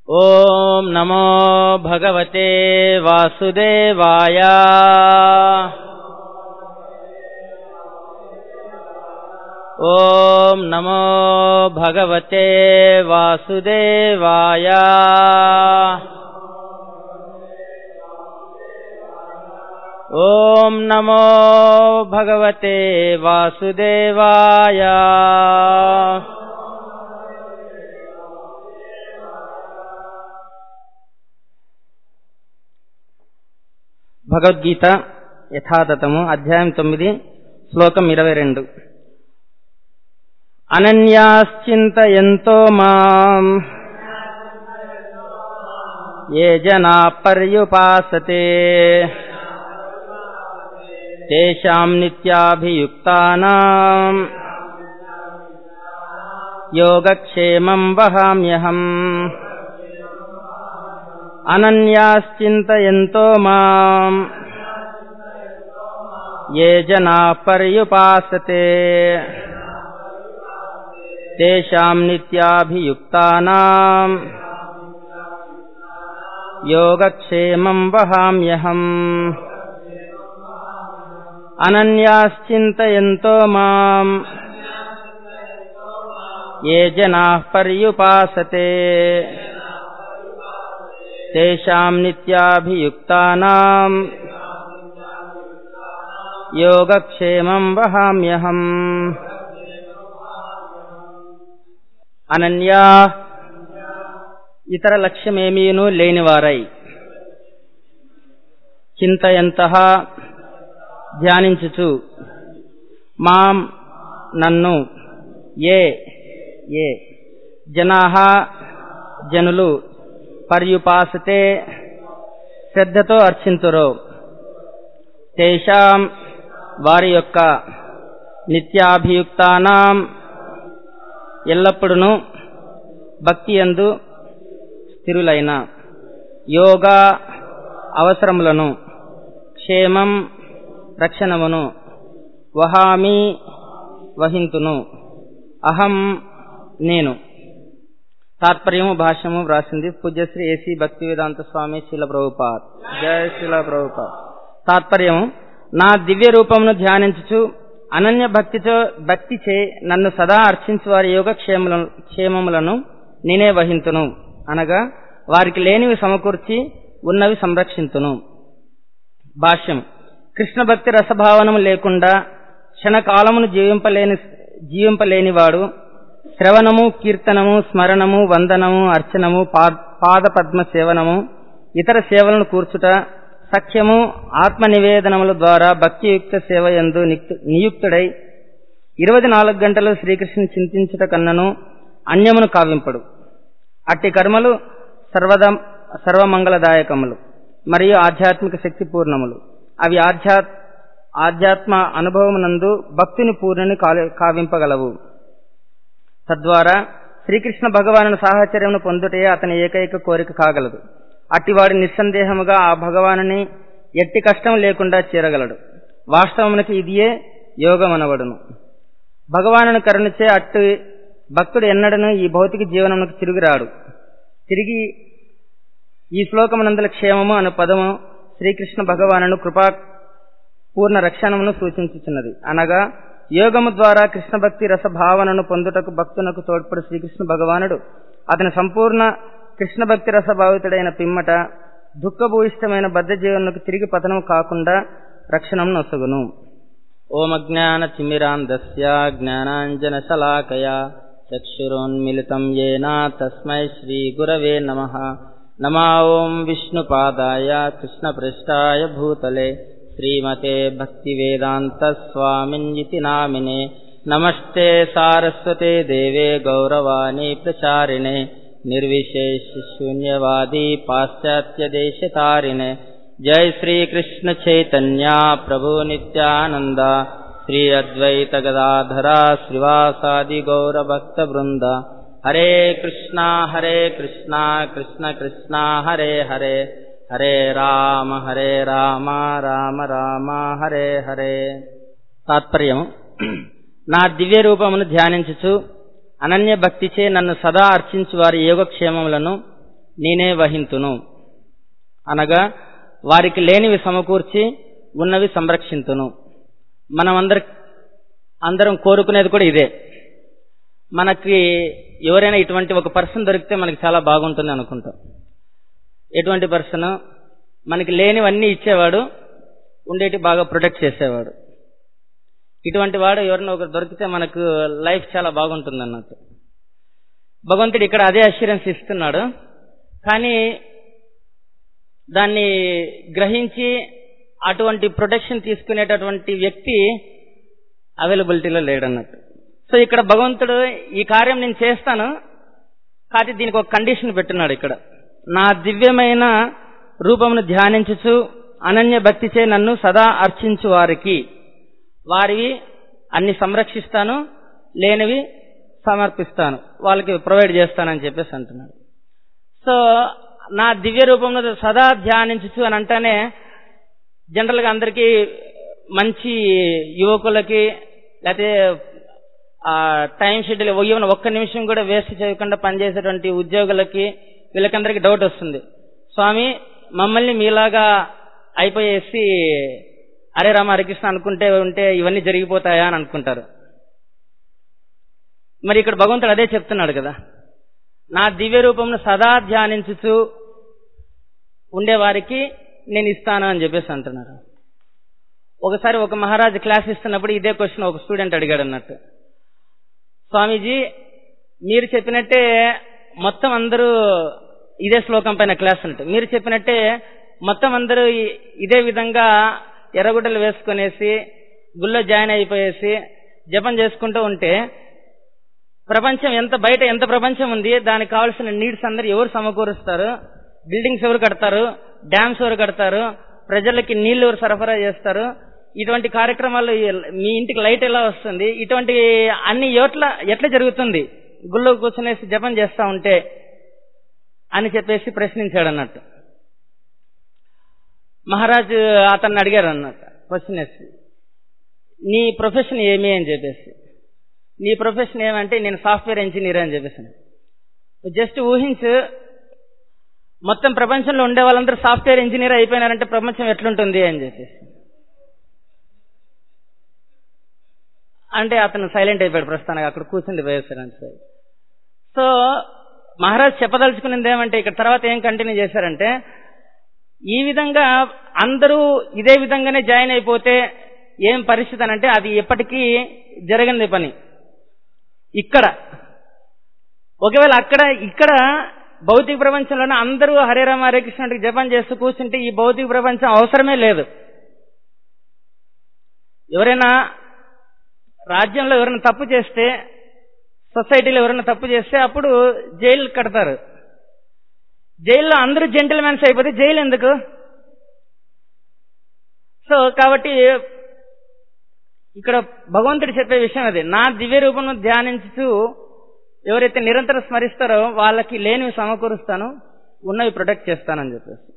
ॐ नमो भगवते वासुदेवाय ॐ नमो भगवते वासुदेवाय ॐ नमो भगवते वासुदेवाय భగవద్గీత యథాతథము అధ్యాయం తొమ్మిది శ్లోకం ఇరవై రెండు అనన్యాశ్చింతయంతో మాం ఏ జనా పర్యుపాసతే తేషాం నిత్యాభియుక్తానాం యోగక్షేమం వహామ్యహం అనన్యాశ్చింతయంతో మాం ఏ జనా పర్యుపాసతే తేషాం నిత్యాభియుక్తానాం యోగక్షేమం వహామ్యహం అనన్యాశ్చింతయంతో మాం ఏ జనా పర్యుపాసతే తేషాం నిత్యాభియుక్తానాం యోగక్షేమం వహామ్యహం అనన్యా ఇతర లక్ష్యమేమీను లేనివారై చింతయంత ధ్యానించుచు మాం నన్ను ఏ ఏ జనా జనులు పర్యుపాసతే శ్రద్ధతో అర్చింతురో తేషాం వారి యొక్క నిత్యాభియుక్తానాం ఎల్లప్పుడూ భక్తి ఎందు స్థిరులైన యోగా అవసరములను క్షేమం రక్షణమును వహామి వహింతును అహం నేను తాత్పర్యము భాష్యము వ్రాసింది పూజ్యశ్రీ ఏసీ భక్తి వేదాంత స్వామి శీల ప్రభుపాద్ జయ శీల ప్రభుపాద్ తాత్పర్యము నా దివ్య రూపమును ధ్యానించుచు అనన్య భక్తితో భక్తి చే నన్ను సదా అర్చించు వారి యోగ క్షేమములను నేనే వహింతును అనగా వారికి లేనివి సమకూర్చి ఉన్నవి సంరక్షింతును భాష్యం కృష్ణ భక్తి రసభావనము లేకుండా క్షణకాలమును జీవింపలేని జీవింపలేనివాడు శ్రవణము కీర్తనము స్మరణము వందనము అర్చనము పాదపద్మ సేవనము ఇతర సేవలను కూర్చుట సఖ్యము ఆత్మ నివేదనముల ద్వారా భక్తియుక్త సేవ ఎందు నియుక్తుడై ఇరవై నాలుగు గంటలు శ్రీకృష్ణుని చింతించుట కన్నను అన్యమును కావింపడు అట్టి కర్మలు సర్వద సర్వమంగళదాయకములు మరియు ఆధ్యాత్మిక శక్తి పూర్ణములు అవి ఆధ్యా ఆధ్యాత్మ అనుభవమునందు భక్తుని పూర్ణని కావింపగలవు తద్వారా శ్రీకృష్ణ భగవాను సాహచర్యమును పొందుటే అతని ఏకైక కోరిక కాగలదు అట్టివాడు నిస్సందేహముగా ఆ భగవానుని ఎట్టి కష్టం లేకుండా చేరగలడు వాస్తవమునకి ఇదియే యోగమనబడును భగవానుని కరుణించే అట్టు భక్తుడు ఎన్నడను ఈ భౌతిక జీవనమునకు తిరిగిరాడు తిరిగి ఈ శ్లోకమునందుల క్షేమము అను పదము శ్రీకృష్ణ భగవానును కృపా పూర్ణ రక్షణమును సూచించుచున్నది అనగా యోగము ద్వారా కృష్ణ భక్తి రస భావనను పొందుటకు భక్తునకు తోడ్పడు శ్రీకృష్ణ భగవానుడు అతని సంపూర్ణ కృష్ణ భక్తి రస భావితుడైన పిమ్మట దుఃఖభూయిష్టమైన బద్ధ జీవనకు తిరిగి పతనం కాకుండా రక్షణం నొసగును ఓమజ్ఞాన తిమిరాంధస్య జ్ఞానాంజన శలాకయా చక్షురోన్మిళితం ఏన తస్మై శ్రీ గురవే నమ నమా ఓం విష్ణుపాదాయ కృష్ణపృష్ఠాయ భూతలే శ్రీమతే భక్తివేదాంత స్వామిన్యితి నామినే నమస్తే సారస్వతే దేవే గౌరవాణి ప్రచారిణే నిర్విశేష శూన్యవాది పాశ్చాత్య దేశతారిణే జై శ్రీకృష్ణ చైతన్య ప్రభు నిత్యానంద శ్రీ అద్వైత గదాధర శ్రీవాసాది గౌర భక్త బృంద హరే కృష్ణ హరే కృష్ణ కృష్ణ కృష్ణ హరే హరే హరే రామ హరే రామ రామ రామ హరే హరే తాత్పర్యము నా దివ్య రూపమును ధ్యానించుచు అనన్య భక్తిచే నన్ను సదా అర్చించు వారి యోగక్షేమములను నేనే వహింతును అనగా వారికి లేనివి సమకూర్చి ఉన్నవి సంరక్షింతును మనం అందరి అందరం కోరుకునేది కూడా ఇదే మనకి ఎవరైనా ఇటువంటి ఒక పర్సన్ దొరికితే మనకి చాలా బాగుంటుంది అనుకుంటాం ఎటువంటి పర్సన్ మనకి లేనివన్నీ ఇచ్చేవాడు ఉండేటి బాగా ప్రొటెక్ట్ చేసేవాడు ఇటువంటి వాడు ఎవరైనా ఒకరు దొరికితే మనకు లైఫ్ చాలా బాగుంటుంది అన్నట్టు భగవంతుడు ఇక్కడ అదే అష్యూరెన్స్ ఇస్తున్నాడు కానీ దాన్ని గ్రహించి అటువంటి ప్రొటెక్షన్ తీసుకునేటటువంటి వ్యక్తి అవైలబిలిటీలో లేడన్నట్టు సో ఇక్కడ భగవంతుడు ఈ కార్యం నేను చేస్తాను కాకపోతే దీనికి ఒక కండిషన్ పెట్టున్నాడు ఇక్కడ నా దివ్యమైన రూపమును ధ్యానించుచు అనన్య భక్తిచే నన్ను సదా అర్చించు వారికి వారివి అన్ని సంరక్షిస్తాను లేనివి సమర్పిస్తాను వాళ్ళకి ప్రొవైడ్ చేస్తానని చెప్పేసి అంటున్నాడు సో నా దివ్య రూపంలో సదా ధ్యానించు అని అంటేనే జనరల్గా అందరికీ మంచి యువకులకి లేకపోతే టైం షెడ్యూల్ ఈవెన్ ఒక్క నిమిషం కూడా వేస్ట్ చేయకుండా పనిచేసేటువంటి ఉద్యోగులకి వీళ్ళకందరికీ డౌట్ వస్తుంది స్వామి మమ్మల్ని మీలాగా అయిపోయేసి అరే రామ హరికృష్ణ అనుకుంటే ఉంటే ఇవన్నీ జరిగిపోతాయా అని అనుకుంటారు మరి ఇక్కడ భగవంతుడు అదే చెప్తున్నాడు కదా నా దివ్య రూపంను సదా ధ్యానించుచు ఉండేవారికి నేను ఇస్తాను అని చెప్పేసి అంటున్నారు ఒకసారి ఒక మహారాజు క్లాస్ ఇస్తున్నప్పుడు ఇదే క్వశ్చన్ ఒక స్టూడెంట్ అడిగాడు అన్నట్టు స్వామీజీ మీరు చెప్పినట్టే మొత్తం అందరూ ఇదే శ్లోకం పైన క్లాస్ అంటే మీరు చెప్పినట్టే మొత్తం అందరూ ఇదే విధంగా ఎర్రగుడ్డలు వేసుకునేసి గుళ్ళో జాయిన్ అయిపోయేసి జపం చేసుకుంటూ ఉంటే ప్రపంచం ఎంత బయట ఎంత ప్రపంచం ఉంది దానికి కావాల్సిన నీడ్స్ అందరు ఎవరు సమకూరుస్తారు బిల్డింగ్స్ ఎవరు కడతారు డ్యామ్స్ ఎవరు కడతారు ప్రజలకి నీళ్లు ఎవరు సరఫరా చేస్తారు ఇటువంటి కార్యక్రమాలు మీ ఇంటికి లైట్ ఎలా వస్తుంది ఇటువంటి అన్ని ఎట్లా ఎట్లా జరుగుతుంది గుళ్ళో కూర్చునేసి జపం చేస్తా ఉంటే అని చెప్పేసి ప్రశ్నించాడు అన్నట్టు మహారాజు అతన్ని అడిగారు అన్నట్టు క్వశ్చన్ వేసి నీ ప్రొఫెషన్ ఏమి అని చెప్పేసి నీ ప్రొఫెషన్ ఏమంటే నేను సాఫ్ట్వేర్ ఇంజనీర్ అని చెప్పేసి జస్ట్ ఊహించు మొత్తం ప్రపంచంలో ఉండే వాళ్ళందరూ సాఫ్ట్వేర్ ఇంజనీర్ అయిపోయినారంటే ప్రపంచం ఎట్లుంటుంది అని చెప్పేసి అంటే అతను సైలెంట్ అయిపోయాడు ప్రస్తుతానికి అక్కడ కూర్చుండి పోయేసారు సో మహారాజ్ చెప్పదలుచుకున్నది ఏమంటే ఇక్కడ తర్వాత ఏం కంటిన్యూ చేశారంటే ఈ విధంగా అందరూ ఇదే విధంగానే జాయిన్ అయిపోతే ఏం పరిస్థితి అనంటే అది ఎప్పటికీ జరగని పని ఇక్కడ ఒకవేళ అక్కడ ఇక్కడ భౌతిక ప్రపంచంలోనే అందరూ హరే రామ హరే కృష్ణుడికి జపం చేస్తూ కూర్చుంటే ఈ భౌతిక ప్రపంచం అవసరమే లేదు ఎవరైనా రాజ్యంలో ఎవరైనా తప్పు చేస్తే సొసైటీలో ఎవరైనా తప్పు చేస్తే అప్పుడు జైలు కడతారు జైల్లో అందరూ జెంటిల్మెన్స్ అయిపోతే జైలు ఎందుకు సో కాబట్టి ఇక్కడ భగవంతుడు చెప్పే విషయం అది నా దివ్య రూపంను ధ్యానించుతూ ఎవరైతే నిరంతరం స్మరిస్తారో వాళ్ళకి లేనివి సమకూరుస్తాను ఉన్నవి ప్రొటెక్ట్ చేస్తానని చెప్పేసి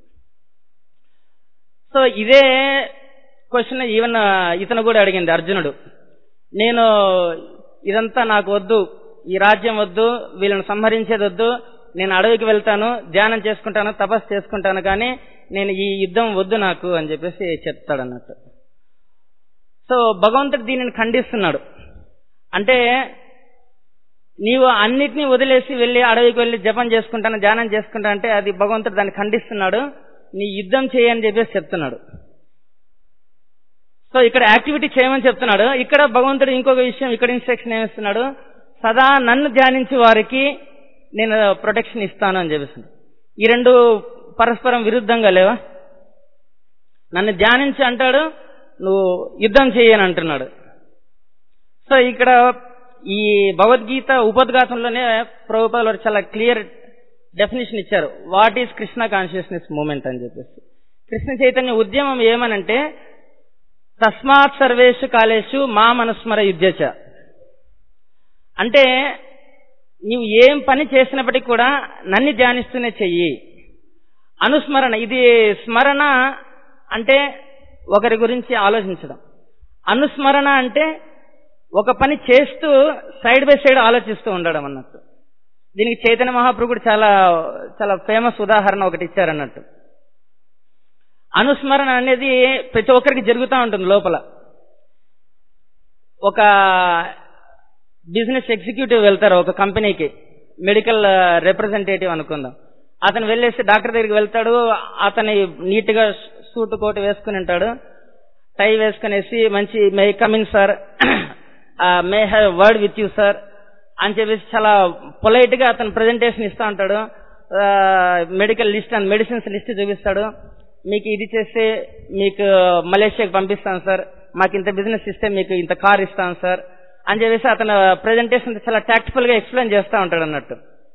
సో ఇదే క్వశ్చన్ ఈవెన్ ఇతను కూడా అడిగింది అర్జునుడు నేను ఇదంతా నాకు వద్దు ఈ రాజ్యం వద్దు వీళ్ళని సంహరించేది వద్దు నేను అడవికి వెళ్తాను ధ్యానం చేసుకుంటాను తపస్సు చేసుకుంటాను కానీ నేను ఈ యుద్ధం వద్దు నాకు అని చెప్పేసి చెప్తాడు అన్నట్టు సో భగవంతుడు దీనిని ఖండిస్తున్నాడు అంటే నీవు అన్నిటినీ వదిలేసి వెళ్ళి అడవికి వెళ్ళి జపం చేసుకుంటాను ధ్యానం చేసుకుంటా అంటే అది భగవంతుడు దాన్ని ఖండిస్తున్నాడు నీ యుద్ధం చేయని చెప్పేసి చెప్తున్నాడు సో ఇక్కడ యాక్టివిటీ చేయమని చెప్తున్నాడు ఇక్కడ భగవంతుడు ఇంకొక విషయం ఇక్కడ ఇన్స్ట్రక్షన్ ఏమిస్తున్నాడు సదా నన్ను ధ్యానించి వారికి నేను ప్రొటెక్షన్ ఇస్తాను అని చెప్పేసి ఈ రెండు పరస్పరం విరుద్ధంగా లేవా నన్ను ధ్యానించి అంటాడు నువ్వు యుద్ధం చేయని అంటున్నాడు సో ఇక్కడ ఈ భగవద్గీత ఉపద్ఘాతంలోనే ప్రభుపాలు వారు చాలా క్లియర్ డెఫినేషన్ ఇచ్చారు what is Krishna consciousness movement అని చెప్పేసి కృష్ణ చైతన్య ఉద్యమం ఏమనంటే తస్మాత్ సర్వేషు కాలేషు మా మనుస్మర యుద్ధచ అంటే నీవు ఏం పని చేసినప్పటికీ కూడా నన్ను ధ్యానిస్తూనే చెయ్యి అనుస్మరణ ఇది స్మరణ అంటే ఒకరి గురించి ఆలోచించడం అనుస్మరణ అంటే ఒక పని చేస్తూ సైడ్ బై సైడ్ ఆలోచిస్తూ ఉండడం అన్నట్టు దీనికి చైతన్య మహాప్రభు కూడా చాలా చాలా ఫేమస్ ఉదాహరణ ఒకటి ఇచ్చారన్నట్టు అనుస్మరణ అనేది ప్రతి ఒక్కరికి జరుగుతూ ఉంటుంది లోపల ఒక బిజినెస్ ఎగ్జిక్యూటివ్ వెళ్తారు ఒక కంపెనీకి మెడికల్ రిప్రజెంటేటివ్ అనుకుందాం అతను వెళ్ళేసి డాక్టర్ దగ్గరికి వెళ్తాడు అతని నీట్ గా సూట్ కోట్ వేసుకుని ఉంటాడు టై వేసుకునేసి మంచి may coming sir may have word with you sir అని చెప్పేసి చాలా పొలైట్ గా అతను ప్రజెంటేషన్ ఇస్తా ఉంటాడు medical list and medicines list చూపిస్తాడు మీకు ఇది చేస్తే మీకు మలేషియాకి పంపిస్తాను సార్ మాకు ఇంత బిజినెస్ ఇస్తే మీకు ఇంత కార్ ఇస్తాను సార్ అని చెప్పేసి అతను ప్రజెంటేషన్ చాలా టాక్టిఫుల్ గా ఎక్స్ప్లెయిన్ చేస్తూ ఉంటాడు అన్నట్టు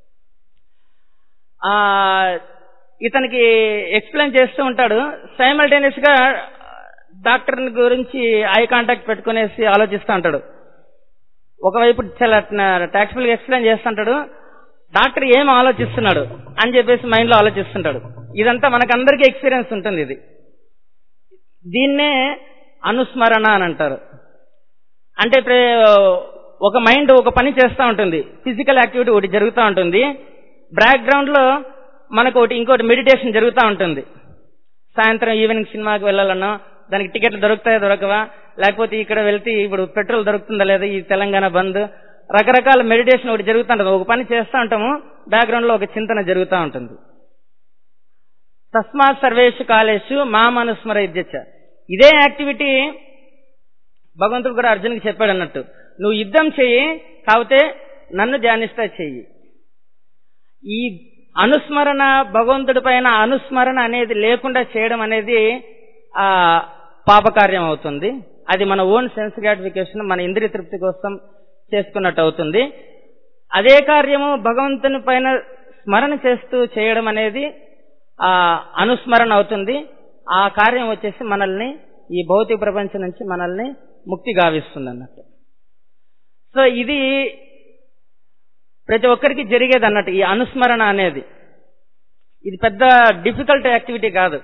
ఆ ఇతనికి ఎక్స్ప్లెయిన్ చేస్తూ ఉంటాడు సైమల్టేనియస్ గా డాక్టర్ గురించి ఐ కాంటాక్ట్ పెట్టుకునేసి ఆలోచిస్తూ ఉంటాడు ఒకవైపు చాలా టాక్టిఫుల్ గా ఎక్స్ప్లెయిన్ చేస్తుంటాడు డాక్టర్ ఏం ఆలోచిస్తున్నాడు అని చెప్పేసి మైండ్ లో ఆలోచిస్తుంటాడు ఇదంతా మనకందరికీ ఎక్స్పీరియన్స్ ఉంటుంది ఇది దీన్నే అనుస్మరణ అని అంటారు అంటే ఒక మైండ్ ఒక పని చేస్తూ ఉంటుంది ఫిజికల్ యాక్టివిటీ ఒకటి జరుగుతూ ఉంటుంది బ్యాక్గ్రౌండ్ లో మనకు ఒకటి ఇంకోటి మెడిటేషన్ జరుగుతూ ఉంటుంది సాయంత్రం ఈవినింగ్ సినిమాకి వెళ్ళాలన్నా దానికి టికెట్లు దొరుకుతాయా దొరకవా లేకపోతే ఇక్కడ వెళ్తే ఇప్పుడు పెట్రోల్ దొరుకుతుందా లేదా ఈ తెలంగాణ బంద్ రకరకాల మెడిటేషన్ ఒకటి జరుగుతూ ఉంటుంది ఒక పని చేస్తూ ఉంటాము బ్యాక్గ్రౌండ్ లో ఒక చింతన జరుగుతూ ఉంటుంది తస్మాత్ సర్వేషు కాలేషు మామనుస్మర ఇద్యచ్చ ఇదే యాక్టివిటీ భగవంతుడు కూడా అర్జున్కి చెప్పాడు అన్నట్టు నువ్వు యుద్ధం చెయ్యి కాకపోతే నన్ను ధ్యానిస్తా చెయ్యి ఈ అనుస్మరణ భగవంతుడి పైన అనుస్మరణ అనేది లేకుండా చేయడం అనేది ఆ పాపకార్యం అవుతుంది అది మన ఓన్ సెన్స్ గ్రాటిఫికేషన్ మన ఇంద్రియ తృప్తి కోసం చేసుకున్నట్టు అవుతుంది అదే కార్యము భగవంతుని పైన స్మరణ చేస్తూ చేయడం అనేది ఆ అనుస్మరణ అవుతుంది ఆ కార్యం వచ్చేసి మనల్ని ఈ భౌతిక ప్రపంచం నుంచి మనల్ని ముక్తి గావిస్తుంది అన్నట్టు సో ఇది ప్రతి ఒక్కరికి జరిగేది అన్నట్టు ఈ అనుస్మరణ అనేది ఇది పెద్ద డిఫికల్ట్ యాక్టివిటీ కాదు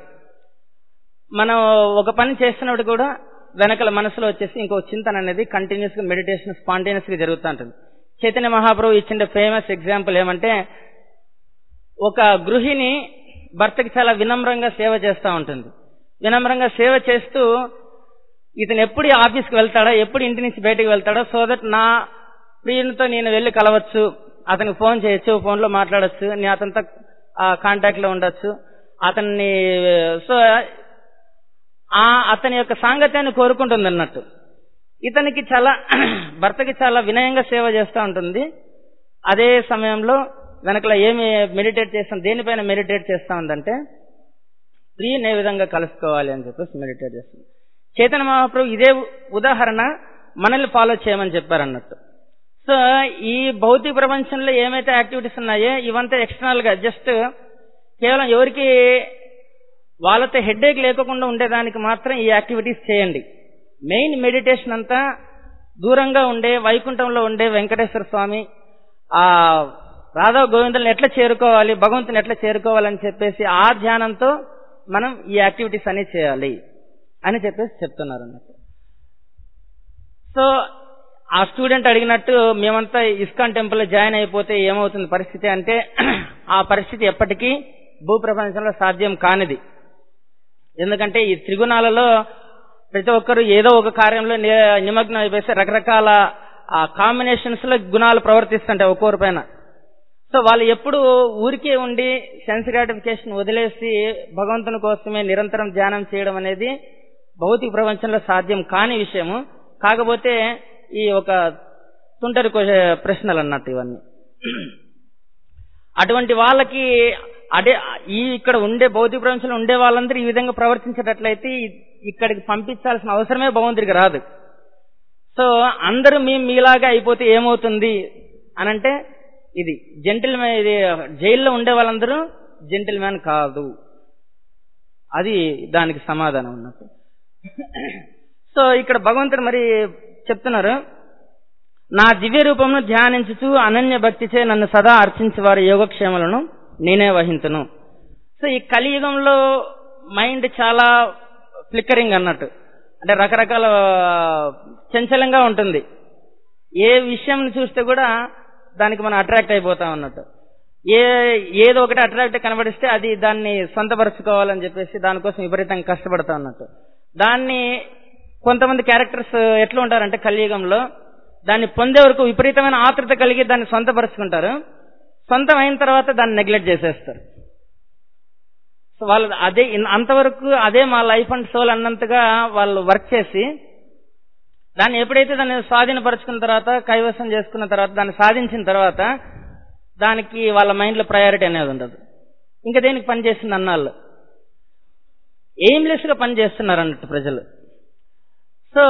మనం ఒక పని చేస్తున్నప్పుడు కూడా వెనకల మనసులో వచ్చేసి ఇంకో చింతన అనేది కంటిన్యూస్ గా మెడిటేషన్ స్పాంటేనియస్ గా జరుగుతూ ఉంటుంది చైతన్య మహాప్రభు ఇచ్చిన ఫేమస్ ఎగ్జాంపుల్ ఏమంటే ఒక గృహిణి భర్తకి చాలా వినమ్రంగా సేవ చేస్తూ ఉంటుంది వినమ్రంగా సేవ చేస్తూ ఇతను ఎప్పుడు ఆఫీస్కి వెళ్తాడో ఎప్పుడు ఇంటి నుంచి బయటకు వెళ్తాడో సో దట్ నా ప్రియునితో నేను వెళ్ళి కలవచ్చు అతనికి ఫోన్ చేయొచ్చు ఫోన్లో మాట్లాడచ్చు నేను అతనితో కాంటాక్ట్ లో ఉండొచ్చు అతన్ని సో ఆ అతని యొక్క సాంగత్యాన్ని కోరుకుంటుంది అన్నట్టు ఇతనికి చాలా భర్తకి చాలా వినయంగా సేవ చేస్తూ ఉంటుంది అదే సమయంలో వెనకల ఏమి మెడిటేట్ చేస్తాం దేనిపైన మెడిటేట్ చేస్తా ఉందంటే ప్రియుని ఏ విధంగా కలుసుకోవాలి అని చెప్పేసి మెడిటేట్ చేస్తుంది చైతన్య మహాప్రభు ఇదే ఉదాహరణ మనల్ని ఫాలో చేయమని చెప్పారు అన్నట్టు సో ఈ భౌతిక ప్రపంచంలో ఏమైతే యాక్టివిటీస్ ఉన్నాయో ఇవంతా ఎక్స్టర్నల్ గా జస్ట్ కేవలం ఎవరికి వాళ్ళతో హెడ్ఏక్ లేకుండా ఉండేదానికి మాత్రం ఈ యాక్టివిటీస్ చేయండి మెయిన్ మెడిటేషన్ అంతా దూరంగా ఉండే వైకుంఠంలో ఉండే వెంకటేశ్వర స్వామి ఆ రాధవ గోవిందులను ఎట్లా చేరుకోవాలి భగవంతుని ఎట్లా చేరుకోవాలని చెప్పేసి ఆ ధ్యానంతో మనం ఈ యాక్టివిటీస్ అన్ని చేయాలి అని చెప్పేసి చెప్తున్నారు అన్నట్టు సో ఆ స్టూడెంట్ అడిగినట్టు మేమంతా ఇస్కాన్ టెంపుల్ జాయిన్ అయిపోతే ఏమవుతుంది పరిస్థితి అంటే ఆ పరిస్థితి ఎప్పటికీ భూప్రపంచంలో సాధ్యం కానిది ఎందుకంటే ఈ త్రిగుణాలలో ప్రతి ఒక్కరు ఏదో ఒక కార్యంలో నిమగ్నం అయిపోతే రకరకాల కాంబినేషన్స్ లో గుణాలు ప్రవర్తిస్తుంటాయి ఒక్కొక్కరి పైన సో వాళ్ళు ఎప్పుడు ఊరికే ఉండి సెన్స్ గ్రాటిఫికేషన్ వదిలేసి భగవంతుని కోసమే నిరంతరం ధ్యానం చేయడం అనేది భౌతిక ప్రపంచంలో సాధ్యం కాని విషయము కాకపోతే ఈ ఒక తుంటరి ప్రశ్నలు అన్నట్టు ఇవన్నీ అటువంటి వాళ్ళకి అదే ఈ ఇక్కడ ఉండే భౌతిక ప్రపంచంలో ఉండే వాళ్ళందరూ ఈ విధంగా ప్రవర్తించేటట్లయితే ఇక్కడికి పంపించాల్సిన అవసరమే భగవంతుడికి రాదు సో అందరూ మీ మీలాగా అయిపోతే ఏమవుతుంది అనంటే ఇది జెంటిల్ మ్యాన్ ఇది జైల్లో ఉండే వాళ్ళందరూ జెంటిల్ మ్యాన్ కాదు అది దానికి సమాధానం ఉన్నట్టు సో ఇక్కడ భగవంతుడు మరి చెప్తున్నారు నా దివ్య రూపమును ధ్యానించుచు అనన్య భక్తిచే నన్ను సదా అర్చించే వారి యోగక్షేమాలను నేనే వహించును సో ఈ కలియుగంలో మైండ్ చాలా ఫ్లిక్కరింగ్ అన్నట్టు అంటే రకరకాల చంచలంగా ఉంటుంది ఏ విషయం చూస్తే కూడా దానికి మనం అట్రాక్ట్ అయిపోతాం అన్నట్టు ఏ ఏదో ఒకటి అట్రాక్ట్ కనబడిస్తే అది దాన్ని సొంతపరచుకోవాలని చెప్పేసి దానికోసం విపరీతంగా కష్టపడతా ఉన్నట్టు దాన్ని కొంతమంది క్యారెక్టర్స్ ఎట్లా ఉంటారంటే కలియుగంలో దాన్ని పొందే వరకు విపరీతమైన ఆతృత కలిగి దాన్ని సొంతపరుచుకుంటారు సొంతం అయిన తర్వాత దాన్ని నెగ్లెక్ట్ చేసేస్తారు సో వాళ్ళు అదే ఇన్- అంతవరకు అదే మా లైఫ్ అండ్ సోల్ అన్నంతగా వాళ్ళు వర్క్ చేసి దాన్ని ఎప్పుడైతే దాన్ని స్వాధీనపరుచుకున్న తర్వాత కైవసం చేసుకున్న తర్వాత దాన్ని సాధించిన తర్వాత దానికి వాళ్ళ మైండ్లో ప్రయారిటీ అనేది ఉండదు ఇంకా దేనికి పని చేస్తుంది అన్నాళ్ళు ఎయిమ్లెస్ గా పని చేస్తున్నారు అన్నట్టు ప్రజలు సో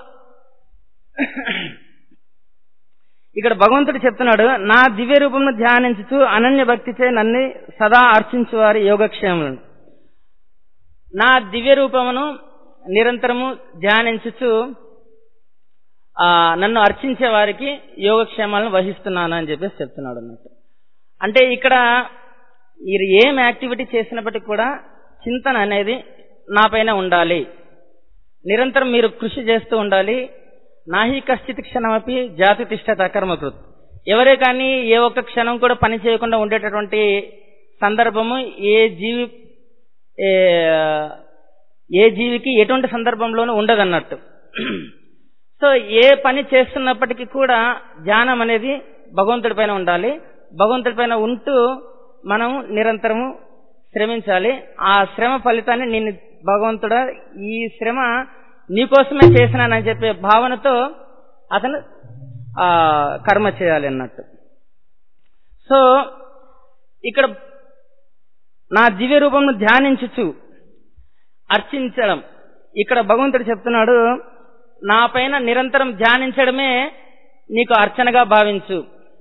ఇక్కడ భగవంతుడు చెప్తున్నాడు నా దివ్య రూపమును ధ్యానించుచు అనన్య భక్తిచే నన్ను సదా అర్చించు వారి యోగక్షేమలను నా దివ్య రూపమును నిరంతరము ధ్యానించుచు ఆ, నన్ను అర్చించే వారికి యోగక్షేమాలను వహిస్తున్నాను అని చెప్పేసి చెప్తున్నాడు అన్నట్టు అంటే ఇక్కడ మీరు ఏం యాక్టివిటీ చేసినప్పటికీ కూడా చింతన అనేది నా పైన ఉండాలి నిరంతరం మీరు కృషి చేస్తూ ఉండాలి నాహి కశ్చిత్ క్షణమపి జాతి తిష్టత కర్మకృత్ ఎవరే కానీ ఏ ఒక్క క్షణం కూడా పని చేయకుండా ఉండేటటువంటి సందర్భము ఏ జీవి ఏ- ఏ జీవికి ఎటువంటి సందర్భంలోనూ ఉండదన్నట్టు సో ఏ పని చేస్తున్నప్పటికీ కూడా ధ్యానం అనేది భగవంతుడి పైన ఉండాలి భగవంతుడి పైన ఉంటూ మనం నిరంతరము శ్రమించాలి ఆ శ్రమ ఫలితాన్ని నేను భగవంతుడా ఈ శ్రమ నీకోసమే చేసినానని చెప్పే భావనతో అతను ఆ కర్మ చేయాలి అన్నట్టు సో ఇక్కడ నా దివ్య రూపంను ధ్యానించుచు అర్చించడం ఇక్కడ భగవంతుడు చెప్తున్నాడు నా పైన నిరంతరం ధ్యానించడమే నీకు అర్చనగా భావించు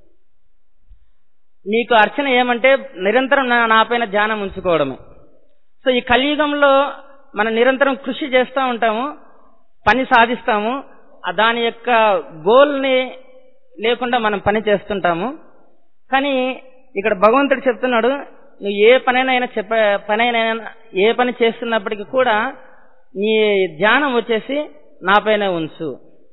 నీకు అర్చన ఏమంటే నిరంతరం నా- నా పైన ధ్యానం ఉంచుకోవడమే సో ఈ కలియుగంలో మనం నిరంతరం కృషి చేస్తూ ఉంటాము పని సాధిస్తాము ఆ దాని యొక్క గోల్ని లేకుండా మనం పని చేస్తుంటాము కానీ ఇక్కడ భగవంతుడు చెప్తున్నాడు నువ్వు ఏ పనైనా చెప్ప పనైనా ఏ పని చేస్తున్నప్పటికీ కూడా నీ ధ్యానం వచ్చేసి నా పైన ఉంచు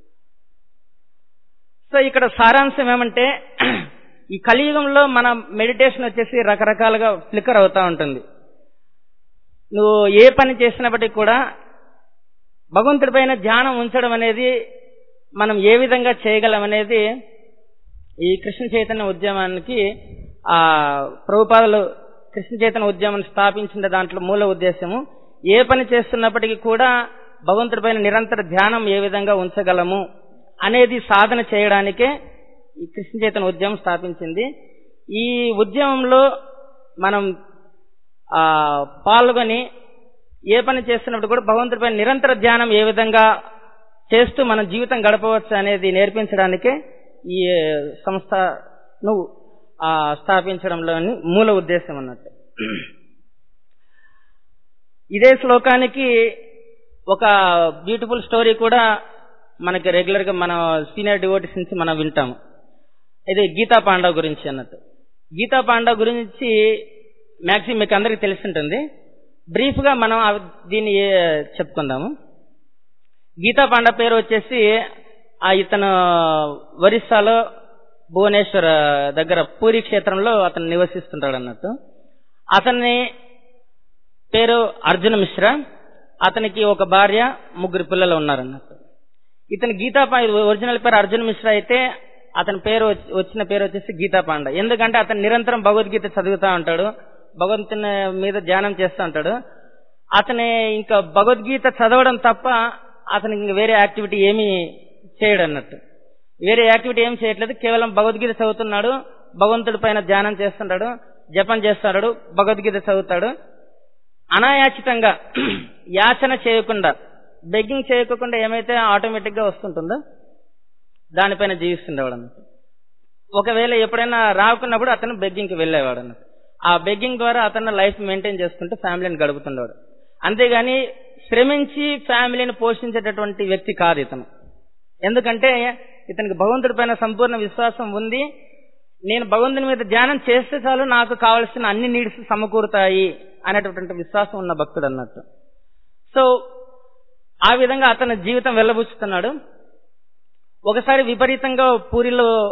సో ఇక్కడ సారాంశం ఏమంటే ఈ కలియుగంలో మన మెడిటేషన్ వచ్చేసి రకరకాలుగా ఫ్లిక్కర్ అవుతా ఉంటుంది నువ్వు ఏ పని చేసినప్పటికీ కూడా భగవంతుడి పైన ధ్యానం ఉంచడం అనేది మనం ఏ విధంగా చేయగలం అనేది ఈ కృష్ణ చైతన్య ఉద్యమానికి ఆ ప్రభుపాదలు కృష్ణ చైతన్య ఉద్యమాన్ని స్థాపించిన దాంట్లో మూల ఉద్దేశము ఏ పని చేస్తున్నప్పటికీ కూడా భగవంతుడి పైన నిరంతర ధ్యానం ఏ విధంగా ఉంచగలము అనేది సాధన చేయడానికే ఈ కృష్ణ చైతన్య ఉద్యమం స్థాపించింది ఈ ఉద్యమంలో మనం ఆ పాల్గొని ఏ పని చేస్తున్నప్పుడు కూడా భగవంతుడిపై నిరంతర ధ్యానం ఏ విధంగా చేస్తూ మన జీవితం గడపవచ్చు అనేది నేర్పించడానికే ఈ సంస్థను ఆ, స్థాపించడంలోని మూల ఉద్దేశం అన్నట్టు ఇదే శ్లోకానికి ఒక బ్యూటిఫుల్ స్టోరీ కూడా మనకి రెగ్యులర్ గా మన సీనియర్ డివోటీస్ నుంచి మనం వింటాము ఇది గీతా పాండవ్ గురించి అన్నట్టు గీతా పాండవ్ గురించి మ్యాక్సిమం మీకు అందరికి తెలిసి ఉంటుంది బ్రీఫ్ గా మనం ఆ- దీన్ని ఏ- చెప్పుకుందాము గీతా పాండవ్ పేరు వచ్చేసి ఆ ఇతను ఒరిస్సాలో భువనేశ్వర్ దగ్గర పూరి క్షేత్రంలో అతను నివసిస్తుంటాడు అన్నట్టు అతన్ని పేరు అర్జున మిశ్రా అతనికి ఒక భార్య ముగ్గురు పిల్లలు ఉన్నారన్నట్టు ఇతని గీతా పా- ఇది ఒరిజినల్ పేరు అర్జున్ మిశ్రా అయితే అతని పేరు వచ్చి- వచ్చిన పేరు వచ్చేసి గీతా పాండ ఎందుకంటే అతను నిరంతరం భగవద్గీత చదువుతా ఉంటాడు భగవంతుని మీద ధ్యానం చేస్తూ ఉంటాడు అతని ఇంకా భగవద్గీత చదవడం తప్ప అతనికి ఇంక వేరే యాక్టివిటీ ఏమీ చేయడు అన్నట్టు వేరే యాక్టివిటీ ఏం చేయట్లేదు కేవలం భగవద్గీత చదువుతున్నాడు భగవంతుడి పైన ధ్యానం చేస్తుంటాడు జపం చేస్తాడు భగవద్గీత చదువుతాడు అనాయాచితంగా యాచన చేయకుండా బెగ్గింగ్ చేయకుండా ఏమైతే ఆటోమేటిక్ గా వస్తుంటుందో దానిపైన జీవిస్తుండేవాడు అన్నట్టు ఒకవేళ ఎప్పుడైనా రాకున్నప్పుడు అతను బెగ్గింగ్కి వెళ్ళేవాడు అన్నట్టు ఆ బెగ్గింగ్ ద్వారా అతను లైఫ్ మెయింటైన్ చేసుకుంటూ ఫ్యామిలీని గడుపుతుండేవాడు అంతేగాని శ్రమించి ఫ్యామిలీని పోషించేటటువంటి వ్యక్తి కాదు ఇతను ఎందుకంటే ఇతనికి భగవంతుడి పైన సంపూర్ణ విశ్వాసం ఉంది నేను భగవంతుని మీద ధ్యానం చేస్తే చాలు నాకు కావలసిన అన్ని నీడ్స్ సమకూరుతాయి అనేటటువంటి విశ్వాసం ఉన్న భక్తుడు అన్నట్టు సో ఆ విధంగా అతని జీవితం వెళ్ళబుచ్చుతున్నాడు ఒకసారి విపరీతంగా పూరిలో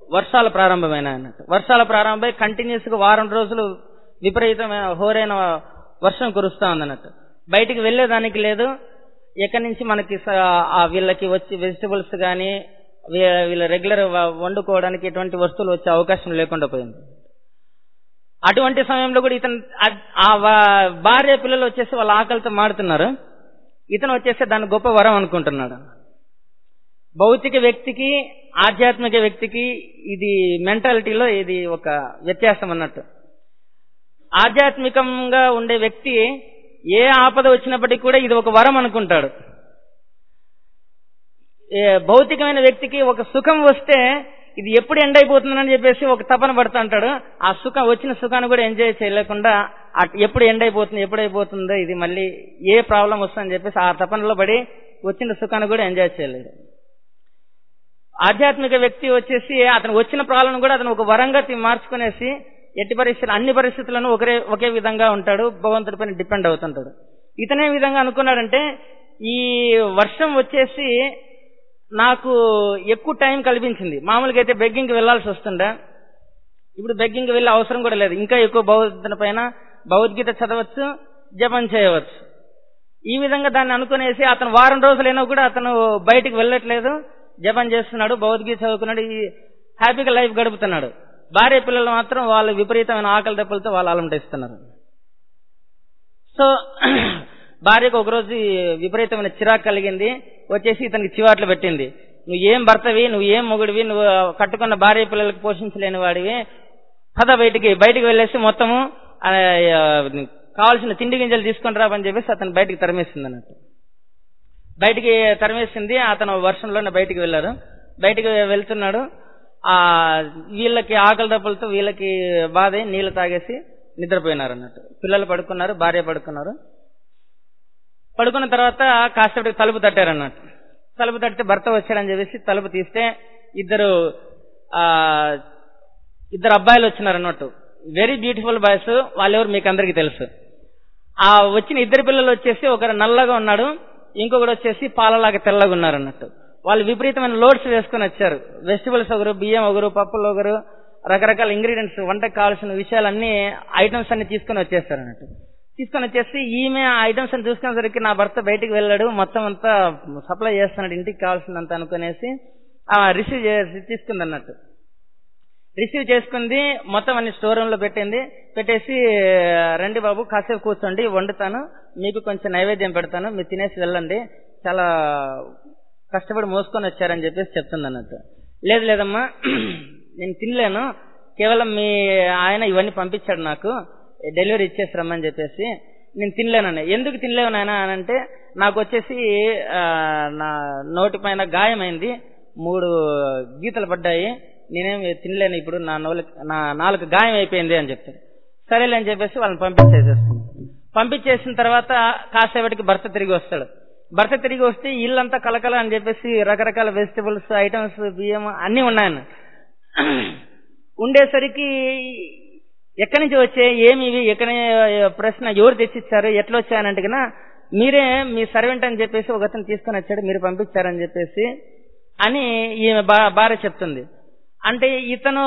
వర్షాలు ప్రారంభమైన అన్నట్టు వర్షాలు ప్రారంభమై కంటిన్యూస్ గా వారం రోజులు విపరీతమైన హోరైన వర్షం కురుస్తా ఉందన్నట్టు బయటికి వెళ్లేదానికి లేదు ఎక్కడి నుంచి మనకి స- ఆ వీళ్ళకి వచ్చి వెజిటబుల్స్ కానీ వీళ్ళ రెగ్యులర్ వండుకోవడానికి ఎటువంటి వస్తువులు వచ్చే అవకాశం లేకుండా పోయింది అటువంటి సమయంలో కూడా ఇతను అ- ఆ వా- భార్య పిల్లలు వచ్చేసి వాళ్ళ ఆకలితో మాడుతున్నారు ఇతను వచ్చేసి దాన్ని గొప్ప వరం అనుకుంటున్నాడు భౌతిక వ్యక్తికి ఆధ్యాత్మిక వ్యక్తికి ఇది మెంటాలిటీలో ఇది ఒక వ్యత్యాసం అన్నట్టు ఆధ్యాత్మికంగా ఉండే వ్యక్తి ఏ ఆపద వచ్చినప్పటికీ కూడా ఇది ఒక వరం అనుకుంటాడు ఏ భౌతికమైన వ్యక్తికి ఒక సుఖం వస్తే ఇది ఎప్పుడు ఎండ్ అయిపోతుందని చెప్పేసి ఒక తపన పడుతూ ఉంటాడు ఆ సుఖం వచ్చిన సుఖాన్ని కూడా ఎంజాయ్ చేయలేకుండా అట్- ఎప్పుడు ఎండ్ అయిపోతుంది ఎప్పుడు అయిపోతుందో ఇది మళ్ళీ ఏ ప్రాబ్లం వస్తుందని చెప్పేసి ఆ తపనలో పడి వచ్చిన సుఖాన్ని కూడా ఎంజాయ్ చేయలేడు ఆధ్యాత్మిక వ్యక్తి వచ్చేసి అతను వచ్చిన ప్రాబ్లం కూడా అతను ఒక వరంగా తీ- మార్చుకునేసి ఎట్టి పరిస్థితులు అన్ని పరిస్థితులను ఒకే ఒకే విధంగా ఉంటాడు భగవంతుడి పైన డిపెండ్ అవుతుంటాడు ఇతనే విధంగా అనుకున్నాడంటే ఈ వర్షం వచ్చేసి నాకు ఎక్కువ టైం కల్పించింది మామూలుగా అయితే బెగ్గింగ్కి వెళ్లాల్సి వస్తుండే ఇప్పుడు బెగ్గింగ్కి వెళ్ళే అవసరం కూడా లేదు ఇంకా ఎక్కువ భగవద్గీత పైన భగవద్గీత చదవచ్చు జపం చేయవచ్చు ఈ విధంగా దాన్ని అనుకునేసి అతను వారం రోజులైనా కూడా అతను బయటికి వెళ్ళట్లేదు జపం చేస్తున్నాడు భగవద్గీత చదువుకున్నాడు ఈ హ్యాపీగా లైఫ్ గడుపుతున్నాడు భార్య పిల్లలు మాత్రం వాళ్ళు విపరీతమైన ఆకలి దెబ్బలతో వాళ్ళు అలంటిస్తున్నారు సో భార్యకు ఒకరోజు విపరీతమైన చిరాకు కలిగింది వచ్చేసి ఇతనికి చివాట్లు పెట్టింది నువ్వు ఏం భర్తవి నువ్వు ఏం మొగుడివి నువ్వు కట్టుకున్న భార్య పిల్లలకు పోషించలేని వాడివి పద బయటికి బయటికి వెళ్ళేసి మొత్తము ఆ, ఆ, కావాల్సిన తిండి గింజలు తీసుకొని రావని చెప్పేసి అతను బయటికి తరిమేసింది అన్నట్టు బయటికి తరిమేసింది అతను వర్షంలోనే బయటికి వెళ్ళారు బయటికి వెళ్తున్నాడు ఆ వీళ్ళకి ఆకలి దప్పులతో వీళ్ళకి బాధ అయి నీళ్లు తాగేసి నిద్రపోయినారు అన్నట్టు పిల్లలు పడుకున్నారు భార్య పడుకున్నారు పడుకున్న తర్వాత కాసేపటికి తలుపు తట్టారు అన్నట్టు తలుపు తట్టితే భర్త వచ్చాడని చెప్పేసి తలుపు తీస్తే ఇద్దరు ఆ ఇద్దరు అబ్బాయిలు వచ్చినారు అన్నట్టు వెరీ బ్యూటిఫుల్ బాయ్స్ వాళ్ళెవరు మీకు అందరికీ తెలుసు ఆ వచ్చిన ఇద్దరు పిల్లలు వచ్చేసి ఒకరు నల్లగా ఉన్నాడు ఇంకొకడు వచ్చేసి పాలలాగా తెల్లగా ఉన్నారు అన్నట్టు వాళ్ళు విపరీతమైన లోడ్స్ వేసుకొని వచ్చారు వెజిటబుల్స్ ఒకరు బియ్యం ఒకరు పప్పులు ఒకరు రకరకాల ఇంగ్రీడియంట్స్ వంటకు కావాల్సిన విషయాలన్నీ ఐటమ్స్ అన్ని తీసుకొని వచ్చేస్తారు అన్నట్టు తీసుకొని వచ్చేసి ఈమె ఆ ఐటమ్స్ అని చూసుకునేసరికి నా భర్త బయటికి వెళ్ళాడు మొత్తం అంతా సప్లై చేస్తున్నాడు ఇంటికి కావాల్సినంత అనుకునేసి రిసీవ్ చేసి తీసుకుంది అన్నట్టు రిసీవ్ చేసుకుంది మొత్తం అన్ని స్టోర్ రూమ్ లో పెట్టింది పెట్టేసి రండి బాబు కాసేపు కూర్చోండి వండుతాను మీకు కొంచెం నైవేద్యం పెడతాను మీరు తినేసి వెళ్ళండి చాలా కష్టపడి మోసుకొని వచ్చారని చెప్పేసి చెప్తుంది అన్నట్టు లేదు లేదమ్మా నేను తినలేను కేవలం మీ ఆయన ఇవన్నీ పంపించాడు నాకు డెలివరీ ఇచ్చేసి రమ్మని చెప్పేసి నేను తినలేనని ఎందుకు తినలేవు నాయన అని అంటే నాకు వచ్చేసి ఆ, నా నోటి పైన గాయమైంది మూడు గీతలు పడ్డాయి నేనేం తినలేను ఇప్పుడు నా నోలు నా నాలుగు గాయం అయిపోయింది అని చెప్తాడు సరేలే అని చెప్పేసి వాళ్ళని పంపించేసేస్తుంది పంపించేసిన తర్వాత కాసేపటికి భర్త తిరిగి వస్తాడు భర్త తిరిగి వస్తే ఇల్లంతా కలకల అని చెప్పేసి రకరకాల వెజిటబుల్స్ ఐటమ్స్ బియ్యం అన్ని ఉన్నాయన్న ఉండేసరికి ఎక్కడి నుంచి వచ్చే ఏమి ఇవి ఎక్కడ ప్రశ్న ఎవరు తెచ్చిచ్చారు ఎట్లా వచ్చాయనంటే కన్నా మీరే మీ సర్వెంట్ అని చెప్పేసి ఒక అతను తీసుకొని వచ్చాడు మీరు పంపించారని చెప్పేసి అని ఈమె భా- భార్య చెప్తుంది అంటే ఇతను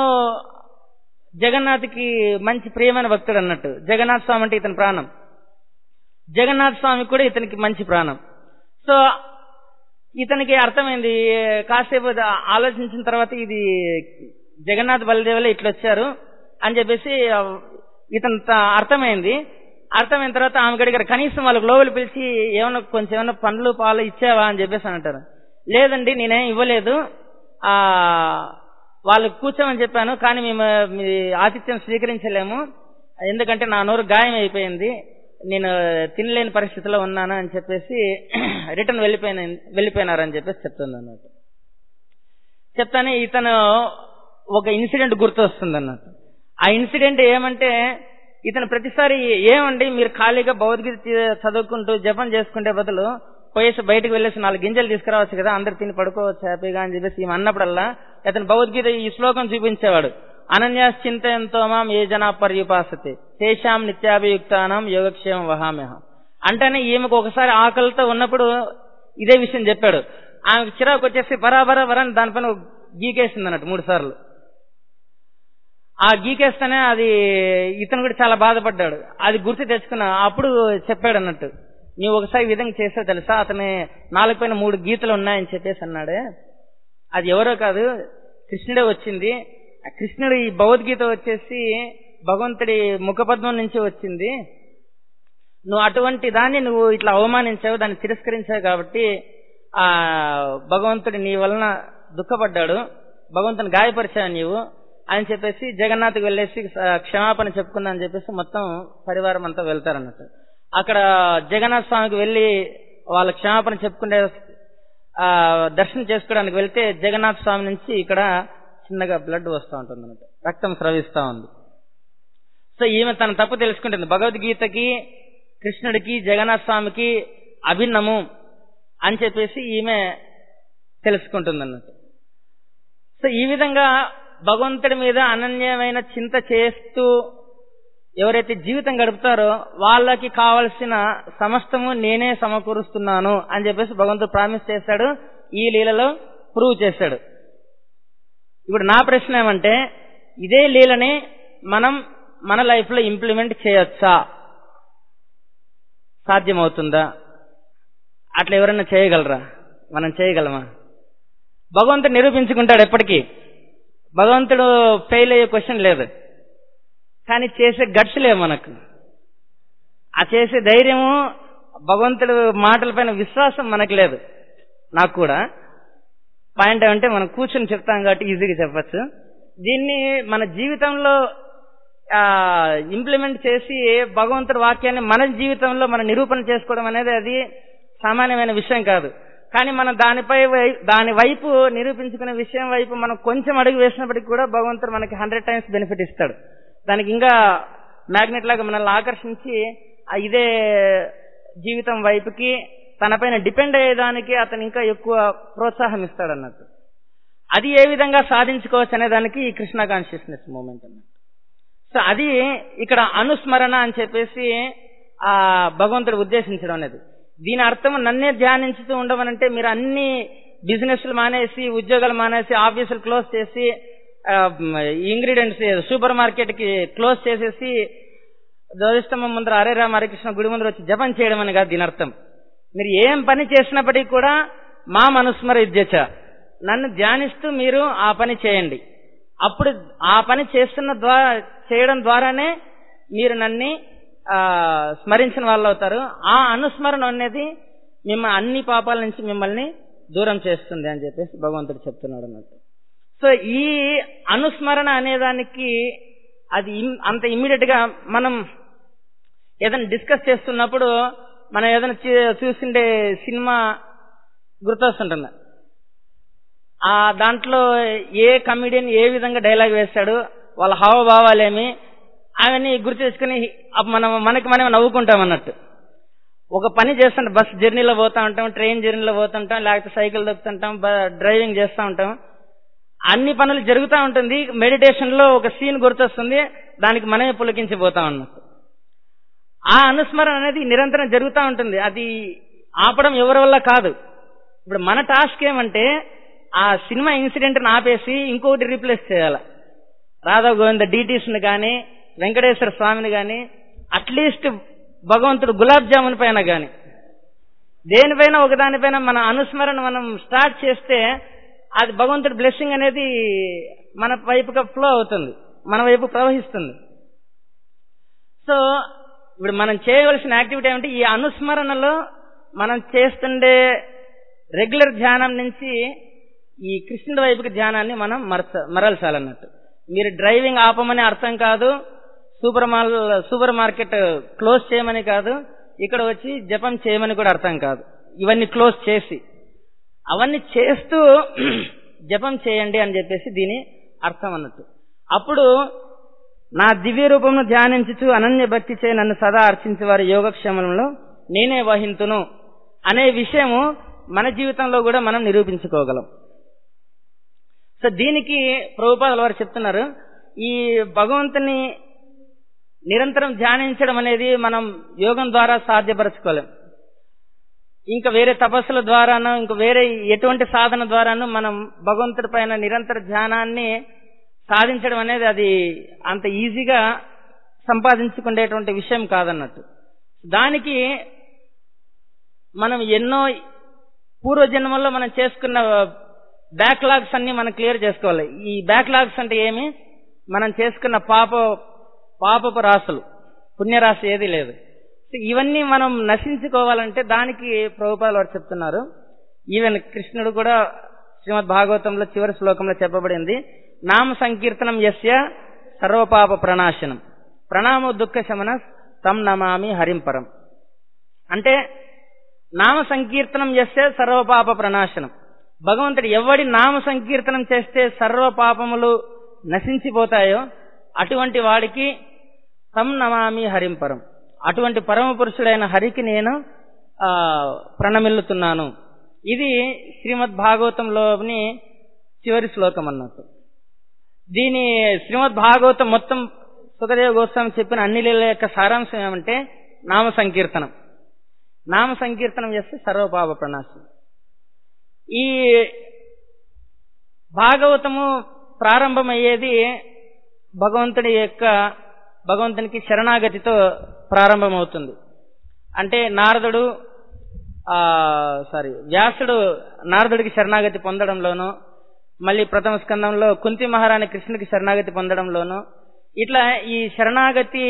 జగన్నాథ్కి మంచి ప్రియమైన భక్తుడు అన్నట్టు జగన్నాథ్ స్వామి అంటే ఇతని ప్రాణం జగన్నాథ్ స్వామి కూడా ఇతనికి మంచి ప్రాణం సో ఇతనికి అర్థమైంది కాసేపు ఆలోచించిన తర్వాత ఇది జగన్నాథ్ బలదేవులే ఇట్లా వచ్చారు అని చెప్పేసి ఆ, ఇతను త- అర్థమైంది అర్థమైన తర్వాత ఆమె గడిగారు కనీసం వాళ్ళకి లోపలి పిలిచి ఏమన్నా కొంచెం ఏమన్నా పండ్లు పాలు ఇచ్చావా అని చెప్పేసి అని అంటారు లేదండి నేనేం ఇవ్వలేదు ఆ వాళ్ళు కూర్చోమని చెప్పాను కానీ మేము మీ ఆతిథ్యం స్వీకరించలేము ఎందుకంటే నా నోరు గాయం అయిపోయింది నేను తినలేని పరిస్థితిలో ఉన్నాను అని చెప్పేసి రిటర్న్ వెళ్ళిపోయిన వెళ్ళిపోయినారని చెప్పేసి చెప్తుంది అన్నట్టు చెప్తానే ఇతను ఒక ఇన్సిడెంట్ గుర్తొస్తుంది అన్నట్టు ఆ ఇన్సిడెంట్ ఏమంటే ఇతను ప్రతిసారి ఏమండి మీరు ఖాళీగా భగవద్గీత చ- చదువుకుంటూ జపం చేసుకుంటే బదులు పోయేసి బయటకు వెళ్ళేసి నాలుగు గింజలు తీసుకురావచ్చు కదా అందరు తిని పడుకోవచ్చు హ్యాపీగా అని చెప్పేసి ఈమె అన్నప్పుడల్లా ఇతను భగవద్గీత ఈ శ్లోకం చూపించేవాడు అనన్యాస్ చింతయంతో మాం ఏ జనా పర్యుపాసతే తేషాం నిత్యాభియుక్తానం యోగక్షేమం వహామ్యహం అంటేనే ఈమెకు ఒకసారి ఆకలితో ఉన్నప్పుడు ఇదే విషయం చెప్పాడు ఆమెకు చిరాకు వచ్చేసి బరాబరా బరా అని దానిపైన గీకేసింది అన్నట్టు మూడు సార్లు ఆ గీకేస్తేనే అది ఇతను కూడా చాలా బాధపడ్డాడు అది గుర్తు తెచ్చుకున్నా అప్పుడు చెప్పాడు అన్నట్టు నీవు ఒకసారి ఈ విధంగా చేసావు తెలుసా అతని నాలుగు పైన మూడు గీతలు ఉన్నాయని చెప్పేసి అన్నాడే అది ఎవరో కాదు కృష్ణుడే వచ్చింది ఆ కృష్ణుడు ఈ భగవద్గీత వచ్చేసి భగవంతుడి ముఖపద్మం నుంచి వచ్చింది నువ్వు అటువంటి దాన్ని నువ్వు ఇట్లా అవమానించావు దాన్ని తిరస్కరించావు కాబట్టి ఆ భగవంతుడు నీ వలన దుఃఖపడ్డాడు భగవంతుని గాయపరిచావు నీవు అని చెప్పేసి జగన్నాథ్కి వెళ్ళేసి స- క్షమాపణ చెప్పుకుందా అని చెప్పేసి మొత్తం పరివారం అంతా వెళ్తారన్నట్టు అక్కడ జగన్నాథ్ స్వామికి వెళ్ళి వాళ్ళ క్షమాపణ చెప్పుకునే ఆ దర్శనం చేసుకోవడానికి వెళ్తే జగన్నాథ్ స్వామి నుంచి ఇక్కడ చిన్నగా బ్లడ్ వస్తూ ఉంటుంది అన్నట్టు రక్తం స్రవిస్తా ఉంది సో ఈమె తన తప్పు తెలుసుకుంటుంది భగవద్గీతకి కృష్ణుడికి జగన్నాథ్ స్వామికి అభిన్నము అని చెప్పేసి ఈమె తెలుసుకుంటుంది అన్నట్టు సో ఈ విధంగా భగవంతుడి మీద అనన్యమైన చింత చేస్తూ ఎవరైతే జీవితం గడుపుతారో వాళ్ళకి కావలసిన సమస్తము నేనే సమకూరుస్తున్నాను అని చెప్పేసి భగవంతుడు ప్రామిస్ చేశాడు ఈ లీలలో ప్రూవ్ చేశాడు ఇప్పుడు నా ప్రశ్న ఏమంటే ఇదే లీలని మనం మన లైఫ్ లో ఇంప్లిమెంట్ చేయొచ్చా సాధ్యమవుతుందా అట్లా ఎవరైనా చేయగలరా మనం చేయగలమా భగవంతుడు నిరూపించుకుంటాడు ఎప్పటికీ భగవంతుడు ఫెయిల్ అయ్యే క్వశ్చన్ లేదు కానీ చేసే గట్స్ లేవు మనకు ఆ చేసే ధైర్యము భగవంతుడు మాటలపైన విశ్వాసం మనకు లేదు నాకు కూడా పాయింట్ ఏమంటే మనం కూర్చొని చెప్తాం కాబట్టి ఈజీగా చెప్పచ్చు దీన్ని మన జీవితంలో ఇంప్లిమెంట్ చేసి భగవంతుడి వాక్యాన్ని మన జీవితంలో మనం నిరూపణ చేసుకోవడం అనేది అది సామాన్యమైన విషయం కాదు కానీ మనం దానిపై వై- దాని వైపు నిరూపించుకునే విషయం వైపు మనం కొంచెం అడుగు వేసినప్పటికీ కూడా భగవంతుడు మనకి హండ్రెడ్ టైమ్స్ బెనిఫిట్ ఇస్తాడు దానికి ఇంకా మ్యాగ్నెట్ లాగా మనల్ని ఆకర్షించి ఆ ఇదే జీవితం వైపుకి తనపైన డిపెండ్ అయ్యేదానికి అతను ఇంకా ఎక్కువ ప్రోత్సాహం ఇస్తాడు అన్నట్టు అది ఏ విధంగా సాధించుకోవచ్చు అనే దానికి ఈ కృష్ణ కాన్షియస్నెస్ మూమెంట్ అన్నట్టు సో అది ఇక్కడ అనుస్మరణ అని చెప్పేసి ఆ భగవంతుడు ఉద్దేశించడం అనేది దీని అర్థం నన్నే ధ్యానించుతూ ఉండమనంటే మీరు అన్ని బిజినెస్లు మానేసి ఉద్యోగాలు మానేసి ఆఫీసులు క్లోజ్ చేసి ఇంగ్రీడియంట్స్ సూపర్ మార్కెట్ కి క్లోజ్ చేసేసి ధ్వజస్తంభం ముందర హరే రామ హరికృష్ణ గుడి ముందర వచ్చి జపం చేయడం అని కాదు దీని అర్థం మీరు ఏం పని చేసినప్పటికీ కూడా మా మనుస్మర విద్యచ నన్ను ధ్యానిస్తూ మీరు ఆ పని చేయండి అప్పుడు ఆ పని చేస్తున్న ద్వారా చేయడం ద్వారానే మీరు నన్ను ఆ, స్మరించిన వాళ్ళు అవుతారు ఆ అనుస్మరణ అనేది మిమ్మ అన్ని పాపాల నుంచి మిమ్మల్ని దూరం చేస్తుంది అని చెప్పేసి భగవంతుడు చెప్తున్నాడు అన్నట్టు సో ఈ అనుస్మరణ అనేదానికి అది ఇమ్- అంత ఇమ్మీడియట్ గా మనం ఏదైనా డిస్కస్ చేస్తున్నప్పుడు మనం ఏదైనా చూ- చూసిండే సినిమా గుర్తొస్తుంటుంది ఆ దాంట్లో ఏ కమిడియన్ ఏ విధంగా డైలాగ్ వేస్తాడు వాళ్ళ హావభావాలేమి అవన్నీ గుర్తు తెచ్చుకుని అప్పుడు మనం మనకి మనం నవ్వుకుంటాం అన్నట్టు ఒక పని చేస్తుంటాం బస్ జర్నీలో పోతా ఉంటాం ట్రైన్ జర్నీలో పోతుంటాం లేకపోతే సైకిల్ దొక్కుతుంటాం బ- డ్రైవింగ్ చేస్తూ ఉంటాం అన్ని పనులు జరుగుతూ ఉంటుంది మెడిటేషన్ లో ఒక సీన్ గుర్తొస్తుంది దానికి మనమే పులకించిపోతాం అన్నట్టు ఆ అనుస్మరణ అనేది నిరంతరం జరుగుతూ ఉంటుంది అది ఆపడం ఎవరి వల్ల కాదు ఇప్పుడు మన టాస్క్ ఏమంటే ఆ సినిమా ఇన్సిడెంట్ ఆపేసి ఇంకొకటి రీప్లేస్ చేయాలి రాధా గోవింద డీటీస్ని కానీ వెంకటేశ్వర స్వామిని కానీ అట్లీస్ట్ భగవంతుడు గులాబ్ జామున్ పైన కానీ దేనిపైన ఒకదానిపైన మన అనుస్మరణ మనం స్టార్ట్ చేస్తే అది భగవంతుడి బ్లెస్సింగ్ అనేది మన వైపుగా ఫ్లో అవుతుంది మన వైపు ప్రవహిస్తుంది సో ఇప్పుడు మనం చేయవలసిన యాక్టివిటీ ఏమంటే ఈ అనుస్మరణలో మనం చేస్తుండే రెగ్యులర్ ధ్యానం నుంచి ఈ కృష్ణుడి వైపుకి ధ్యానాన్ని మనం మరచ మరల్చాలన్నట్టు మీరు డ్రైవింగ్ ఆపమని అర్థం కాదు super mall super market close చేయమని కాదు ఇక్కడ వచ్చి జపం చేయమని కూడా అర్థం కాదు ఇవన్నీ క్లోజ్ చేసి అవన్నీ చేస్తూ జపం చేయండి అని చెప్పేసి దీని అర్థం అన్నట్టు అప్పుడు నా దివ్య రూపమును ధ్యానించుచు అనన్య భక్తి చే నన్ను సదా అర్చించే వారి యోగక్షేమంలో నేనే వహింతును అనే విషయము మన జీవితంలో కూడా మనం నిరూపించుకోగలం సో దీనికి ప్రభుపాదుల వారు చెప్తున్నారు ఈ భగవంతుని నిరంతరం ధ్యానించడం అనేది మనం యోగం ద్వారా సాధ్యపరచుకోలేం ఇంకా వేరే తపస్సుల ద్వారానో ఇంకా వేరే ఎటువంటి సాధన ద్వారానో మనం భగవంతుడి పైన నిరంతర ధ్యానాన్ని సాధించడం అనేది అది అంత ఈజీగా సంపాదించుకునేటువంటి విషయం కాదన్నట్టు దానికి మనం ఎన్నో పూర్వజన్మల్లో మనం చేసుకున్న బ్యాక్లాగ్స్ అన్ని మనం క్లియర్ చేసుకోవాలి ఈ బ్యాక్లాగ్స్ అంటే ఏమి మనం చేసుకున్న పాప పాపపు రాసులు పుణ్యరాశి ఏది లేదు సో ఇవన్నీ మనం నశించుకోవాలంటే దానికి ప్రభుపాలు వారు చెప్తున్నారు ఈవెన్ కృష్ణుడు కూడా శ్రీమద్ భాగవతంలో చివరి శ్లోకంలో చెప్పబడింది నామ సంకీర్తనం యస్య సర్వపాప ప్రణాశనం ప్రణామో దుఃఖ శమన తం నమామి హరింపరం అంటే నామ సంకీర్తనం చేస్తే సర్వపాప ప్రణాశనం భగవంతుడు ఎవడి నామ సంకీర్తనం చేస్తే సర్వ పాపములు నశించిపోతాయో అటువంటి వాడికి తం నమామి హరింపరం అటువంటి పరమ పురుషుడైన హరికి నేను ఆ, ప్రణమిల్లుతున్నాను ఇది శ్రీమద్ భాగవతంలోని చివరి శ్లోకం అన్నట్టు దీని శ్రీమద్ భాగవతం మొత్తం సుఖదేవ గోస్వామి చెప్పిన అన్ని లీలల యొక్క సారాంశం ఏమంటే నామ సంకీర్తనం నామ సంకీర్తనం చేస్తే సర్వపాప ప్రణాశం ఈ భాగవతము ప్రారంభమయ్యేది భగవంతుడి యొక్క భగవంతునికి శరణాగతితో ప్రారంభమవుతుంది అంటే నారదుడు ఆ సారీ వ్యాసుడు నారదుడికి శరణాగతి పొందడంలోనూ మళ్ళీ ప్రథమ స్కందంలో కుంతి మహారాణి కృష్ణుడికి శరణాగతి పొందడంలోనూ ఇట్లా ఈ శరణాగతి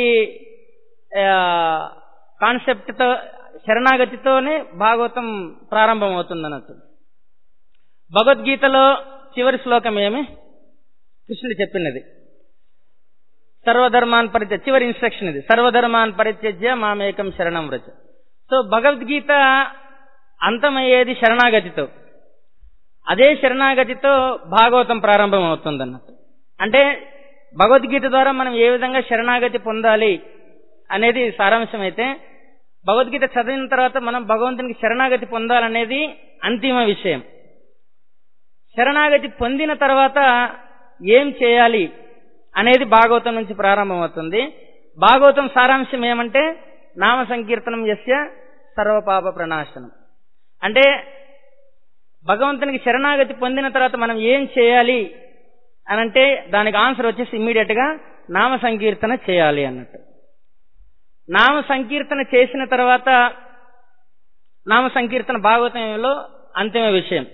కాన్సెప్ట్ తో శరణాగతితోనే భాగవతం ప్రారంభమవుతుంది అన్నట్టు భగవద్గీతలో చివరి శ్లోకం ఏమి కృష్ణుడు చెప్పినది సర్వధర్మాన్ పరిత్య చివరి ఇన్స్ట్రక్షన్ ఇది సర్వధర్మాన్ పరిత్యజ్య మామేకం శరణం వ్రజ సో భగవద్గీత అంతమయ్యేది శరణాగతితో అదే శరణాగతితో భాగవతం ప్రారంభం అవుతుంది అన్నట్టు అంటే భగవద్గీత ద్వారా మనం ఏ విధంగా శరణాగతి పొందాలి అనేది సారాంశం అయితే భగవద్గీత చదివిన తర్వాత మనం భగవంతునికి శరణాగతి పొందాలనేది అంతిమ విషయం శరణాగతి పొందిన తర్వాత ఏం చేయాలి అనేది భాగవతం నుంచి ప్రారంభమవుతుంది భాగవతం సారాంశం ఏమంటే నామ సంకీర్తనం యస్య సర్వపాప ప్రణాశనం అంటే భగవంతునికి శరణాగతి పొందిన తర్వాత మనం ఏం చేయాలి అని అంటే దానికి ఆన్సర్ వచ్చేసి ఇమ్మీడియట్ గా నామ సంకీర్తన చేయాలి అన్నట్టు నామ సంకీర్తన చేసిన తర్వాత నామ సంకీర్తన భాగవతంలో అంతిమ విషయం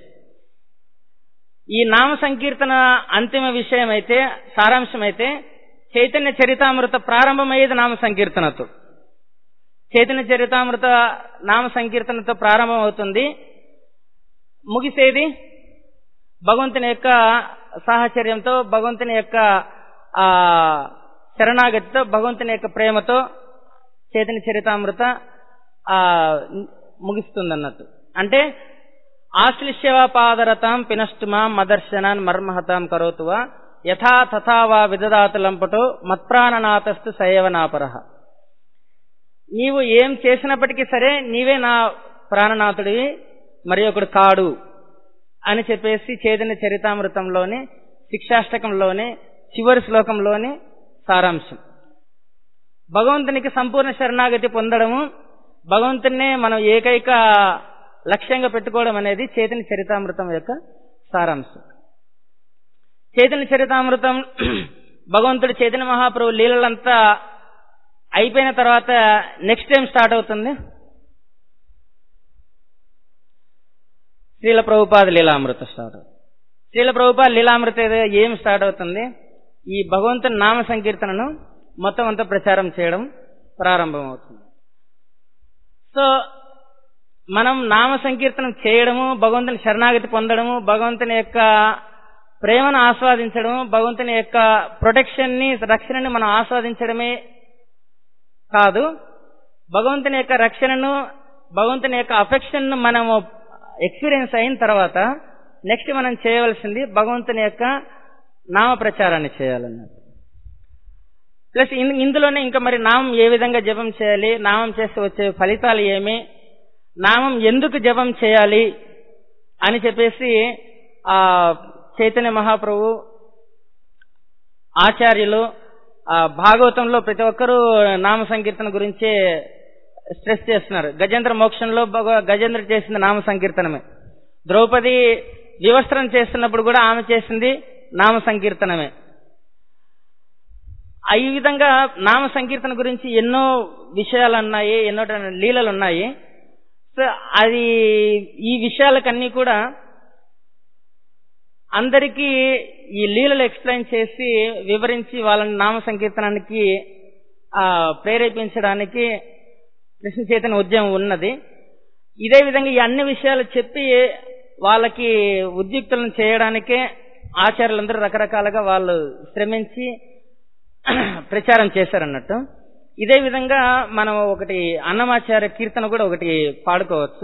ఈ నామ సంకీర్తన అంతిమ విషయం అయితే సారాంశం అయితే చైతన్య చరితామృత ప్రారంభమయ్యేది నామ సంకీర్తనతో చైతన్య చరితామృత నామ సంకీర్తనతో ప్రారంభం అవుతుంది ముగిసేది భగవంతుని యొక్క సాహచర్యంతో భగవంతుని యొక్క ఆ శరణాగతితో భగవంతుని యొక్క ప్రేమతో చైతన్య చరితామృత ఆ ముగిస్తుంది అన్నట్టు అంటే ఆశ్లిష్యవా పాదరతాం పినష్టుమా మదర్శనాన్ మర్మహతాం కరోతువా యథా తథా వా విదదాతు లంపటో మత్ప్రాణనాథస్తు సయవనాపరహ నీవు ఏం చేసినప్పటికీ సరే నీవే నా ప్రాణనాథుడివి మరి ఒకడు కాడు అని చెప్పేసి చైతన్య చరితామృతంలోని శిక్షాష్టకంలోని చివరి శ్లోకంలోని సారాంశం భగవంతునికి సంపూర్ణ శరణాగతి పొందడము భగవంతున్నే మనం ఏకైక లక్ష్యంగా పెట్టుకోవడం అనేది చైతన్య చరితామృతం యొక్క సారాంశం చైతన్య చరితామృతం భగవంతుడు చైతన్య మహాప్రభు లీలలంతా అయిపోయిన తర్వాత నెక్స్ట్ టైం స్టార్ట్ అవుతుంది శ్రీల ప్రభుపాద లీలామృత స్టార్ట్ అవుతుంది శ్రీల ప్రభుపాద లీలామృత ఏం స్టార్ట్ అవుతుంది ఈ భగవంతుని నామ సంకీర్తనను మొత్తం అంతా ప్రచారం చేయడం ప్రారంభమవుతుంది సో మనం నామ సంకీర్తనం చేయడము భగవంతుని శరణాగతి పొందడము భగవంతుని యొక్క ప్రేమను ఆస్వాదించడము భగవంతుని యొక్క ప్రొటెక్షన్ ని రక్షణని మనం ఆస్వాదించడమే కాదు భగవంతుని యొక్క రక్షణను భగవంతుని యొక్క అఫెక్షన్ ను మనము ఎక్స్పీరియన్స్ అయిన తర్వాత నెక్స్ట్ మనం చేయవలసింది భగవంతుని యొక్క నామ ప్రచారాన్ని చేయాలన్నట్టు ప్లస్ ఇందులోనే ఇంకా మరి నామం ఏ విధంగా జపం చేయాలి నామం చేస్తే వచ్చే ఫలితాలు ఏమి నామం ఎందుకు జపం చేయాలి అని చెప్పేసి ఆ చైతన్య మహాప్రభు ఆచార్యులు ఆ భాగవతంలో ప్రతి ఒక్కరూ నామ సంకీర్తన గురించే స్ట్రెస్ చేస్తున్నారు గజేంద్ర మోక్షంలో గజేంద్ర చేసిన నామ సంకీర్తనమే ద్రౌపది వివస్త్రం చేస్తున్నప్పుడు కూడా ఆమె చేసింది నామ సంకీర్తనమే ఆ ఈ విధంగా నామ సంకీర్తన గురించి ఎన్నో విషయాలు ఉన్నాయి ఎన్నో లీలలు ఉన్నాయి సో అది ఈ విషయాలకన్నీ కూడా అందరికీ ఈ లీలలు ఎక్స్ప్లెయిన్ చేసి వివరించి వాళ్ళని నామ సంకీర్తనానికి ఆ, ప్రేరేపించడానికి కృష్ణ చైతన్య ఉద్యమం ఉన్నది ఇదే విధంగా ఈ అన్ని విషయాలు చెప్పి వాళ్ళకి ఉద్యుక్తులను చేయడానికే ఆచార్యులందరూ రకరకాలుగా వాళ్ళు శ్రమించి ప్రచారం చేశారన్నట్టు ఇదే విధంగా మనం ఒకటి అన్నమాచార్య కీర్తన కూడా ఒకటి పాడుకోవచ్చు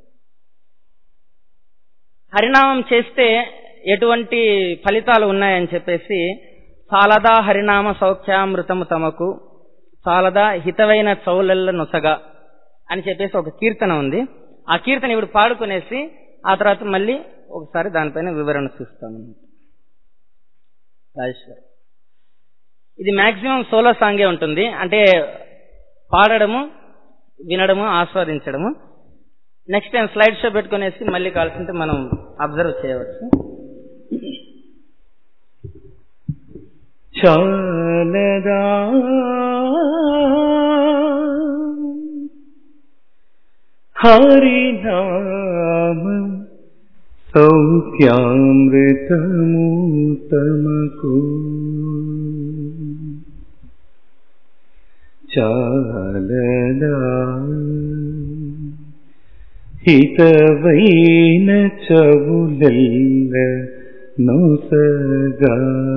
హరినామం చేస్తే ఎటువంటి ఫలితాలు ఉన్నాయని చెప్పేసి చాలదా హరినామ సౌఖ్యామృతము తమకు చాలదా హితవైన చౌలెల్ల నొసగా అని చెప్పేసి ఒక కీర్తన ఉంది ఆ కీర్తన ఇప్పుడు పాడుకునేసి ఆ తర్వాత మళ్ళీ ఒకసారి దానిపైన వివరణ చూస్తాము రాజేశ్వర్ ఇది మాక్సిమం సోలో సాంగే ఉంటుంది అంటే పాడడము వినడము ఆస్వాదించడము నెక్స్ట్ టైం స్లైడ్ షో పెట్టుకునేసి మళ్ళీ కావాల్సింటే మనం అబ్జర్వ్ చేయవచ్చు చాలదా హరినామం సౌఖ్యామృతము తమకు చాలదా హితవైన చవులెల్ల నొసగా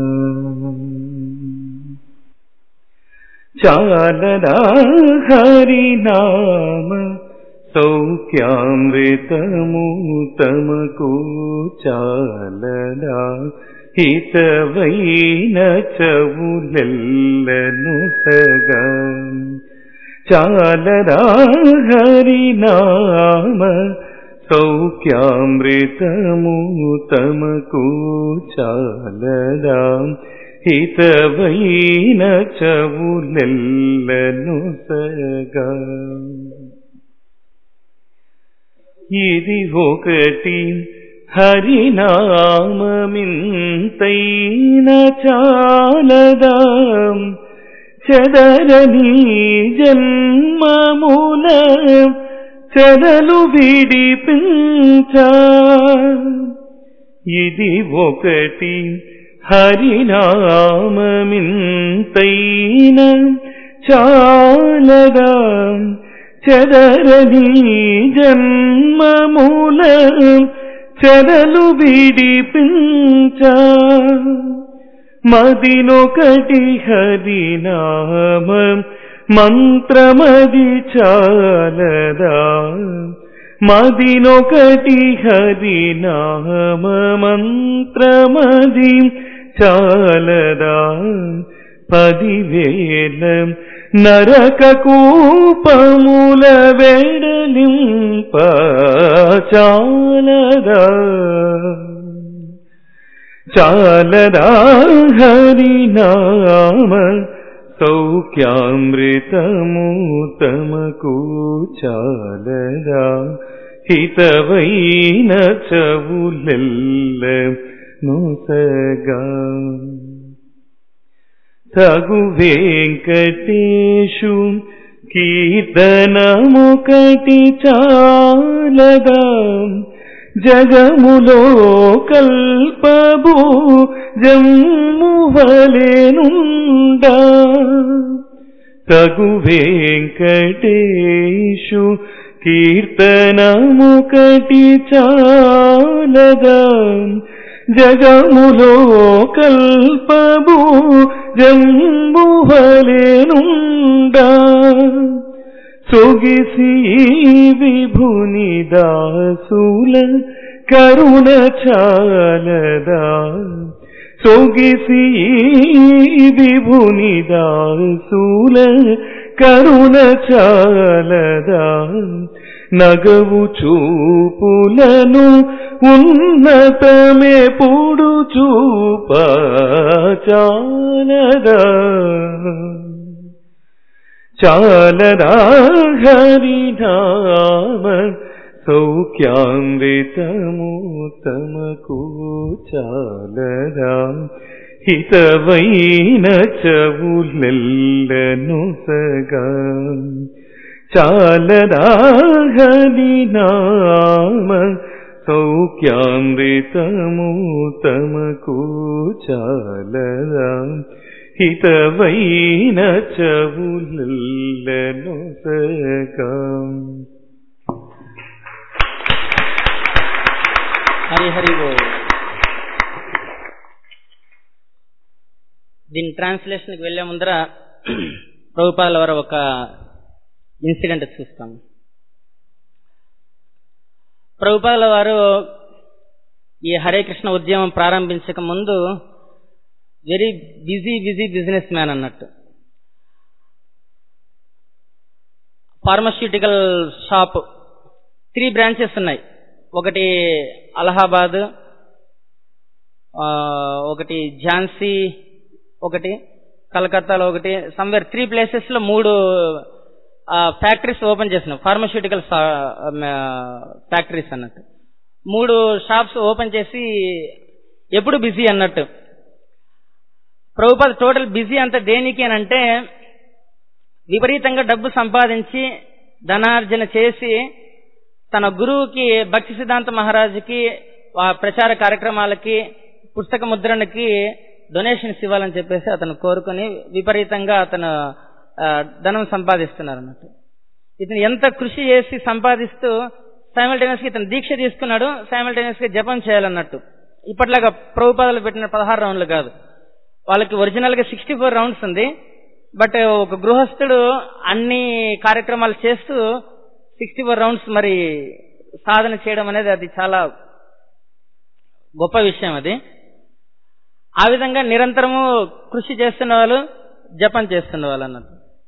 చాలదా హరినామ సౌఖ్యామృతము తమకు చాలదా హితవైన చవులెల్లను సగా చాలదా హరినామ సౌఖ్యామృతము తమకు చాలదా హితవైన చవులెల్లను సగా ఇది ఒకటి హరినామమింతైన చాలదా చెదరని జన్మముల చెదలు విడిపించ ఇది ఒకటి హరినామమింతైన చాలదా చెదరని జన్మముల చెదలు విడిపించ మదినొకటి హరినామ మంత్రమది చాలదా మదినొకటి హరినామ మంత్రమది చాలదా పదివేల నరక కూపముల వెడలింప చాలదా చాలదా హరినామ సౌఖ్యామృతము తమకు చాలదా హితవైన చవులెల్ల నొసగా తగు వెంకటేశు కీర్తనముకటి చాలదా జగములో కల్పభూ జమ్మువలేనుండా తగు వెంకటేశు కీర్తనముకటి చాలదా జగములో కల్పభూ జంబువలేనుండా సొగిసి విభుని దాసుల కరుణ చాలదా సొగిసి విభుని దాసుల కరుణ చాలదా నగవు చూపులను ఉన్నతమే పొడు చూప చాలదా చాలదా హరినామ సౌఖ్యామృతము తమకు చాలదా హితవైన చెవులెల్లను సగా చాలరాహని నామ సౌఖ్యామృతము తమకు చాలరా హితవైన చెవులెల్లను సగా హరి హరి ఓ దీని ట్రాన్స్లేషన్కి వెళ్లే ముందర ప్రభుపాల వారు ఒక ఇన్సిడెంట్ చూస్తాం ప్రభుపాల వారు ఈ హరే కృష్ణ ఉద్యమం ప్రారంభించక ముందు very busy busy business man అన్నట్టు ఫార్మస్యూటికల్ షాప్ త్రీ బ్రాంచెస్ ఉన్నాయి ఒకటి అలహాబాద్ ఆ, ఒకటి ఝాన్సీ ఒకటి కలకత్తాలో ఒకటి సమ్వేర్ త్రీ ప్లేసెస్ లో మూడు ఫ్యాక్టరీస్ ఓపెన్ చేసినాం ఫార్మస్యూటికల్ ఫ్యాక్టరీస్ అన్నట్టు మూడు షాప్స్ ఓపెన్ చేసి ఎప్పుడు బిజీ అన్నట్టు ప్రభుపాద టోటల్ బిజీ అంత దేనికి అని అంటే విపరీతంగా డబ్బు సంపాదించి ధనార్జన చేసి తన గురువుకి భక్తి సిద్ధాంత మహారాజుకి ఆ ప్రచార కార్యక్రమాలకి పుస్తక ముద్రణకి డొనేషన్స్ ఇవ్వాలని చెప్పేసి అతను కోరుకుని విపరీతంగా అతను ఆ, ధనం సంపాదిస్తున్నారు అన్నట్టు ఇతను ఎంత కృషి చేసి సంపాదిస్తూ సైమల్టేనియస్ గా ఇతను దీక్ష తీసుకున్నాడు సైమల్టేనియస్ గా జపం చేయాలన్నట్టు ఇప్పట్లాగా ప్రభుపాదలు పెట్టిన పదహారు రౌండ్లు కాదు వాళ్ళకి ఒరిజినల్ గా సిక్స్టీ ఫోర్ రౌండ్స్ ఉంది బట్ ఒక గృహస్థుడు అన్ని కార్యక్రమాలు చేస్తూ సిక్స్టీ ఫోర్ రౌండ్స్ మరి సాధన చేయడం అనేది అది చాలా గొప్ప విషయం అది ఆ విధంగా నిరంతరము కృషి చేస్తున్న వాళ్ళు జపం చేస్తున్న వాళ్ళు అన్నట్టు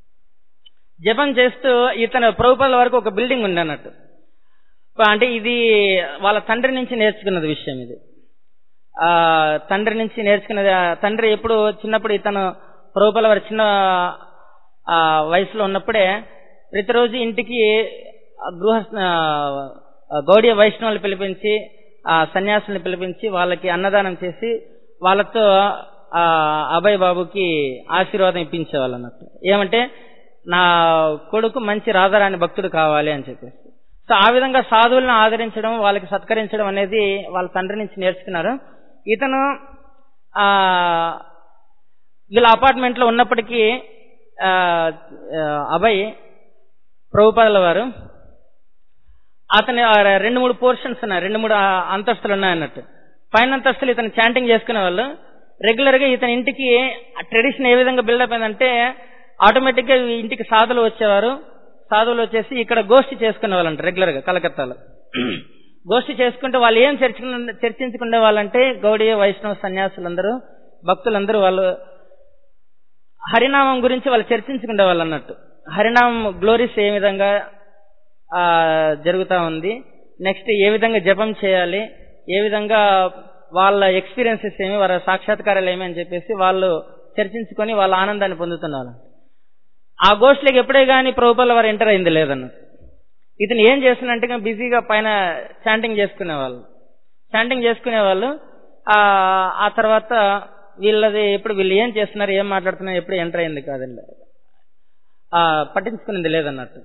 జపం చేస్తూ ఇతను ప్రభుపాల వరకు ఒక బిల్డింగ్ ఉంది అన్నట్టు అంటే ఇది వాళ్ళ తండ్రి నుంచి నేర్చుకున్నది విషయం ఇది ఆ తండ్రి నుంచి నేర్చుకున్నది ఆ తండ్రి ఎప్పుడు చిన్నప్పుడు ఇతను ప్రభుపాల వారి చిన్న ఆ, వయసులో ఉన్నప్పుడే ప్రతిరోజు ఇంటికి ఆ గృహ ఆ, గౌడీయ వైష్ణవులు పిలిపించి ఆ సన్యాసుల్ని పిలిపించి వాళ్ళకి అన్నదానం చేసి వాళ్ళతో ఆ అభయ్ బాబుకి ఆశీర్వాదం ఇప్పించేవాళ్ళు అన్నట్టు ఏమంటే నా కొడుకు మంచి రాధారాణి భక్తుడు కావాలి అని చెప్పేసి సో ఆ విధంగా సాధువులను ఆదరించడం వాళ్ళకి సత్కరించడం అనేది వాళ్ళ తండ్రి నుంచి నేర్చుకున్నారు ఇతను ఆ వీళ్ళ అపార్ట్మెంట్ లో ఉన్నప్పటికీ ఆ, ఆ, అభయ్ ప్రభుపాదుల వారు అతని ఆ రెండు మూడు పోర్షన్స్ ఉన్నాయి రెండు మూడు ఆ, అంతస్తులు ఉన్నాయన్నట్టు పైన అంతస్తులు ఇతను చాంటింగ్ చేసుకునే వాళ్ళు రెగ్యులర్ గా ఇతని ఇంటికి ట్రెడిషన్ ఏ విధంగా బిల్డప్ అయిందంటే ఆటోమేటిక్ గా ఈ ఇంటికి సాధువులు వచ్చేవారు సాధువులు వచ్చేసి ఇక్కడ గోష్ఠి చేసుకునే వాళ్ళంట రెగ్యులర్ గా కలకత్తాలో గోష్ఠి చేసుకుంటే వాళ్ళు ఏం చర్చ చర్చించుకునే వాళ్ళంటే గౌడీయ వైష్ణవ సన్యాసులందరూ భక్తులందరూ వాళ్ళు హరినామం గురించి వాళ్ళు చర్చించుకునే వాళ్ళు అన్నట్టు హరినామం గ్లోరీస్ ఏ విధంగా ఆ, జరుగుతా ఉంది నెక్స్ట్ ఏ విధంగా జపం చేయాలి ఏ విధంగా వాళ్ళ ఎక్స్పీరియన్సెస్ ఏమి వాళ్ళ సాక్షాత్కారాలు ఏమి అని చెప్పేసి వాళ్ళు చర్చించుకొని వాళ్ళ ఆనందాన్ని పొందుతున్నారు ఆ గోష్ఠిలోకి ఎప్పుడే గానీ ప్రభుపాల వారు ఎంటర్ అయింది లేదన్న ఇతను ఏం చేస్తున్నట్టుగా బిజీగా పైన చాంటింగ్ చేసుకునేవాళ్ళు చాంటింగ్ చేసుకునేవాళ్ళు ఆ ఆ తర్వాత వీళ్ళది ఎప్పుడు వీళ్ళు ఏం చేస్తున్నారు ఏం మాట్లాడుతున్నారు ఎప్పుడు ఎంటర్ అయింది కాదండి ఆ పట్టించుకునేది లేదన్నట్టు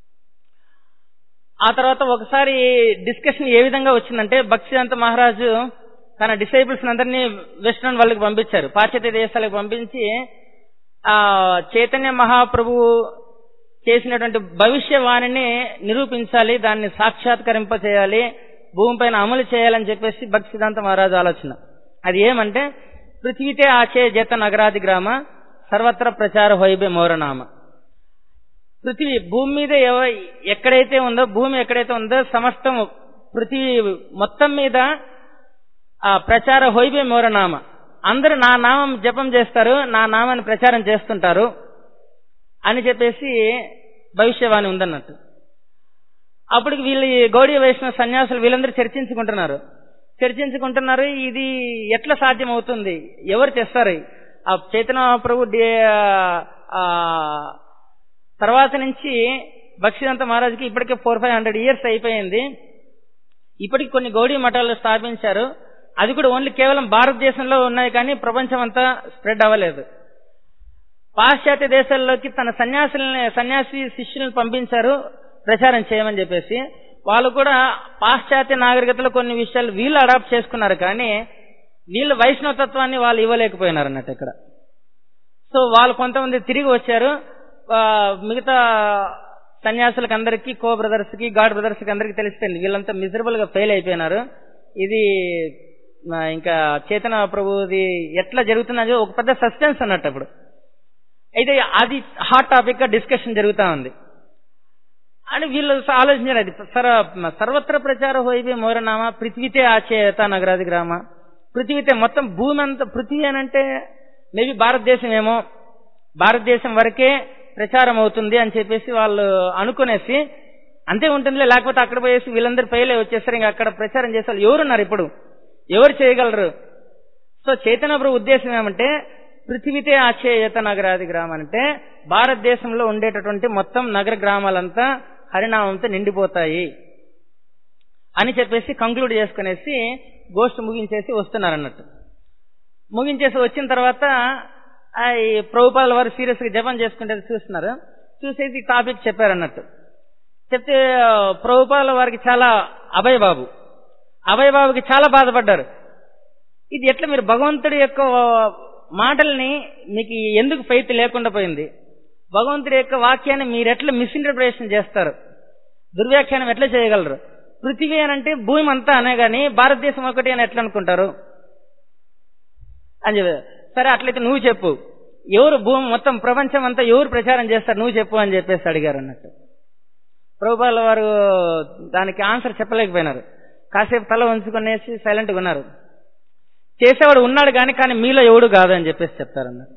ఆ తర్వాత ఒకసారి డిస్కషన్ ఏ విధంగా వచ్చిందంటే భక్తిదంత మహారాజు తన డిసైబుల్స్ అందరినీ వెస్ట్రన్ వాళ్ళకి పంపించారు పాశ్చాత్య దేశాలకు పంపించి ఆ చైతన్య మహాప్రభువు చేసినటువంటి భవిష్యవాణిని నిరూపించాలి దాన్ని సాక్షాత్కరింప చేయాలి భూమిపైన అమలు చేయాలని చెప్పేసి భక్తి సిద్ధాంత మహారాజు ఆలోచన అది ఏమంటే పృథ్వీతే ఆచే జత నగరాది గ్రామ సర్వత్ర ప్రచార హోయిబే మోరనామ పృథ్వీ భూమి మీద ఎవ- ఎక్కడైతే ఉందో భూమి ఎక్కడైతే ఉందో సమస్తం పృథ్వీ మొత్తం మీద ఆ ప్రచార హోయిబే మోరనామ అందరూ నా నామం జపం చేస్తారు నా నామాన్ని ప్రచారం చేస్తుంటారు అని చెప్పేసి భవిష్యవాణి ఉందన్నట్టు అప్పటికి వీళ్ళు ఈ గౌడీయ వైష్ణవ సన్యాసులు వీళ్ళందరూ చర్చించుకుంటున్నారు చర్చించుకుంటున్నారు ఇది ఎట్లా సాధ్యం అవుతుంది ఎవరు చేస్తారు ఆ చైతన్య ప్రభు ఆ తర్వాత నుంచి భక్తిదంత మహారాజుకి ఇప్పటికే ఫోర్ ఫైవ్ హండ్రెడ్ ఇయర్స్ అయిపోయింది ఇప్పటికి కొన్ని గౌడీ మఠాలు స్థాపించారు అది కూడా ఓన్లీ కేవలం భారతదేశంలో ఉన్నాయి కానీ ప్రపంచం అంతా స్ప్రెడ్ అవ్వలేదు పాశ్చాత్య దేశాల్లోకి తన సన్యాసుల్ని సన్యాసి శిష్యులను పంపించారు ప్రచారం చేయమని చెప్పేసి వాళ్ళు కూడా పాశ్చాత్య నాగరికతలో కొన్ని విషయాలు వీళ్ళు అడాప్ట్ చేసుకున్నారు కానీ వీళ్ళు వైష్ణవతత్వాన్ని వాళ్ళు ఇవ్వలేకపోయినారు అన్నట్టు ఇక్కడ సో వాళ్ళు కొంతమంది తిరిగి వచ్చారు ఆ, మిగతా సన్యాసులకు అందరికీ కో బ్రదర్స్ కి గాడ్ బ్రదర్స్ కి అందరికీ తెలిసిపోయింది వీళ్ళంతా మిజరబుల్ గా ఫెయిల్ అయిపోయినారు ఇది ఆ, ఇంకా చేతన ప్రభుది ఎట్లా జరుగుతుందని ఒక పెద్ద సస్పెన్స్ అన్నట్టు అప్పుడు అయితే అది హాట్ టాపిక్ గా డిస్కషన్ జరుగుతా ఉంది అని వీళ్ళు ఆలోచించారు అది సర్వ సర్వత్ర ప్రచార హోయిబే మోరనామ పృథ్వీతే ఆచేత నగరాది గ్రామ పృథ్వీతే మొత్తం భూమి అంతా పృథ్వీ అని అంటే మేబీ భారతదేశం ఏమో భారతదేశం వరకే ప్రచారం అవుతుంది అని చెప్పేసి వాళ్ళు అనుకునేసి అంతే ఉంటుందిలే లేకపోతే అక్కడ పోయేసి వీళ్ళందరూ పైలే వచ్చేస్తారు ఇంకా అక్కడ ప్రచారం చేసే వాళ్ళు ఎవరున్నారు ఇప్పుడు ఎవరు చేయగలరు సో చైతన్య ప్రభు ఉద్దేశం ఏమంటే పృథివీతే ఆచేయత నగరాది గ్రామం అంటే భారతదేశంలో ఉండేటటువంటి మొత్తం నగర గ్రామాలంతా హరినామంతో నిండిపోతాయి అని చెప్పేసి కంక్లూడ్ చేసుకునేసి గోష్ఠి ముగించేసి వస్తున్నారు అన్నట్టు ముగించేసి వచ్చిన తర్వాత ఆ ఈ ప్రభుపాల వారు సీరియస్ గా జపం చేసుకుంటే చూస్తున్నారు చూసేసి టాపిక్ చెప్పారు అన్నట్టు చెప్తే ఆ, ప్రభుపాల వారికి చాలా అభయ్ బాబు అభయ్ బాబుకి చాలా బాధపడ్డారు ఇది ఎట్లా మీరు భగవంతుడి యొక్క మాటల్ని మీకు ఎందుకు ఫెయిత్ లేకుండా పోయింది భగవంతుడి యొక్క వాక్యాన్ని మీరు ఎట్లా మిస్ఇంటర్ప్రిటేషన్ చేస్తారు దుర్వ్యాఖ్యానం ఎట్లా చేయగలరు పృథివీ అని అంటే భూమి అంతా అనే గాని భారతదేశం ఒకటి అని ఎట్లా అనుకుంటారు అని చెప్పి సరే అట్లయితే నువ్వు చెప్పు ఎవరు భూమి మొత్తం ప్రపంచం అంతా ఎవరు ప్రచారం చేస్తారు నువ్వు చెప్పు అని చెప్పేసి అడిగారు అన్నట్టు ప్రభుపాల వారు దానికి ఆన్సర్ చెప్పలేకపోయినారు కాసేపు తల ఉంచుకునేసి సైలెంట్ గా ఉన్నారు చేసేవాడు ఉన్నాడు కానీ కానీ మీలో ఎవడు కాదు అని చెప్పేసి చెప్తారు అన్నట్టు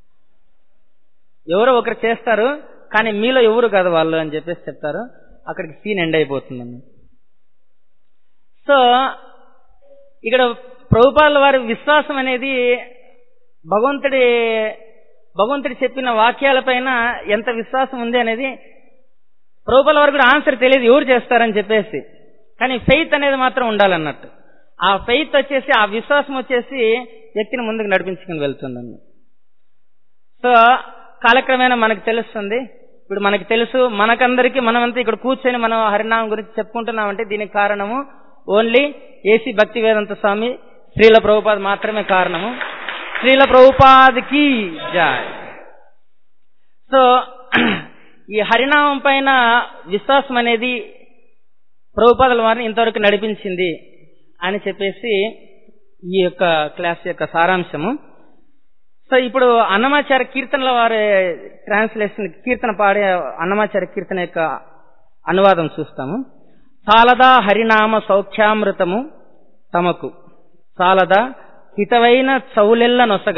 ఎవరో ఒకరు చేస్తారు కానీ మీలో ఎవరు కాదు వాళ్ళు అని చెప్పేసి చెప్తారు అక్కడికి సీన్ ఎండ్ అయిపోతుంది అన్నట్టు సో ఇక్కడ ప్రభుపాల వారి విశ్వాసం అనేది భగవంతుడి భగవంతుడి చెప్పిన వాక్యాలపైన ఎంత విశ్వాసం ఉంది అనేది ప్రభుపాల వారికి కూడా ఆన్సర్ తెలియదు ఎవరు చేస్తారని చెప్పేసి కానీ ఫెయిత్ అనేది మాత్రం ఉండాలన్నట్టు ఆ ఫెయిత్ వచ్చేసి ఆ విశ్వాసం వచ్చేసి వ్యక్తిని ముందుకు నడిపించుకుని వెళ్తుందండి సో కాలక్రమేణా మనకు తెలుస్తుంది ఇప్పుడు మనకి తెలుసు మనకందరికి మనమంతా ఇక్కడ కూర్చొని మనం హరినామం గురించి చెప్పుకుంటున్నామంటే దీనికి కారణము ఓన్లీ ఏసీ భక్తి వేదాంత స్వామి శ్రీల ప్రభుపాద్ మాత్రమే కారణము శ్రీల ప్రభుపాద్కి జాయ్ సో ఈ హరినామం పైన విశ్వాసం అనేది ప్రభుపాదుల వారిని ఇంతవరకు నడిపించింది అని చెప్పేసి ఈ యొక్క క్లాస్ యొక్క సారాంశము సో ఇప్పుడు అన్నమాచార్య కీర్తనల వారి ట్రాన్స్లేషన్ కీర్తన పాడే అన్నమాచార్య కీర్తన యొక్క అనువాదం చూస్తాము సాలదా హరినామ సౌఖ్యామృతము తమకు సాలదా హితవైన చౌలెల్ల నొసగ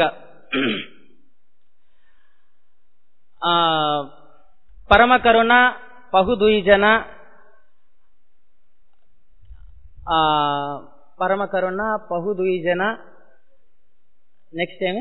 ఆ, పరమ కరుణ పహుదుయిజన ఆ, పరమ కరుణ పహుదుయిజన నెక్స్ట్ ఏమి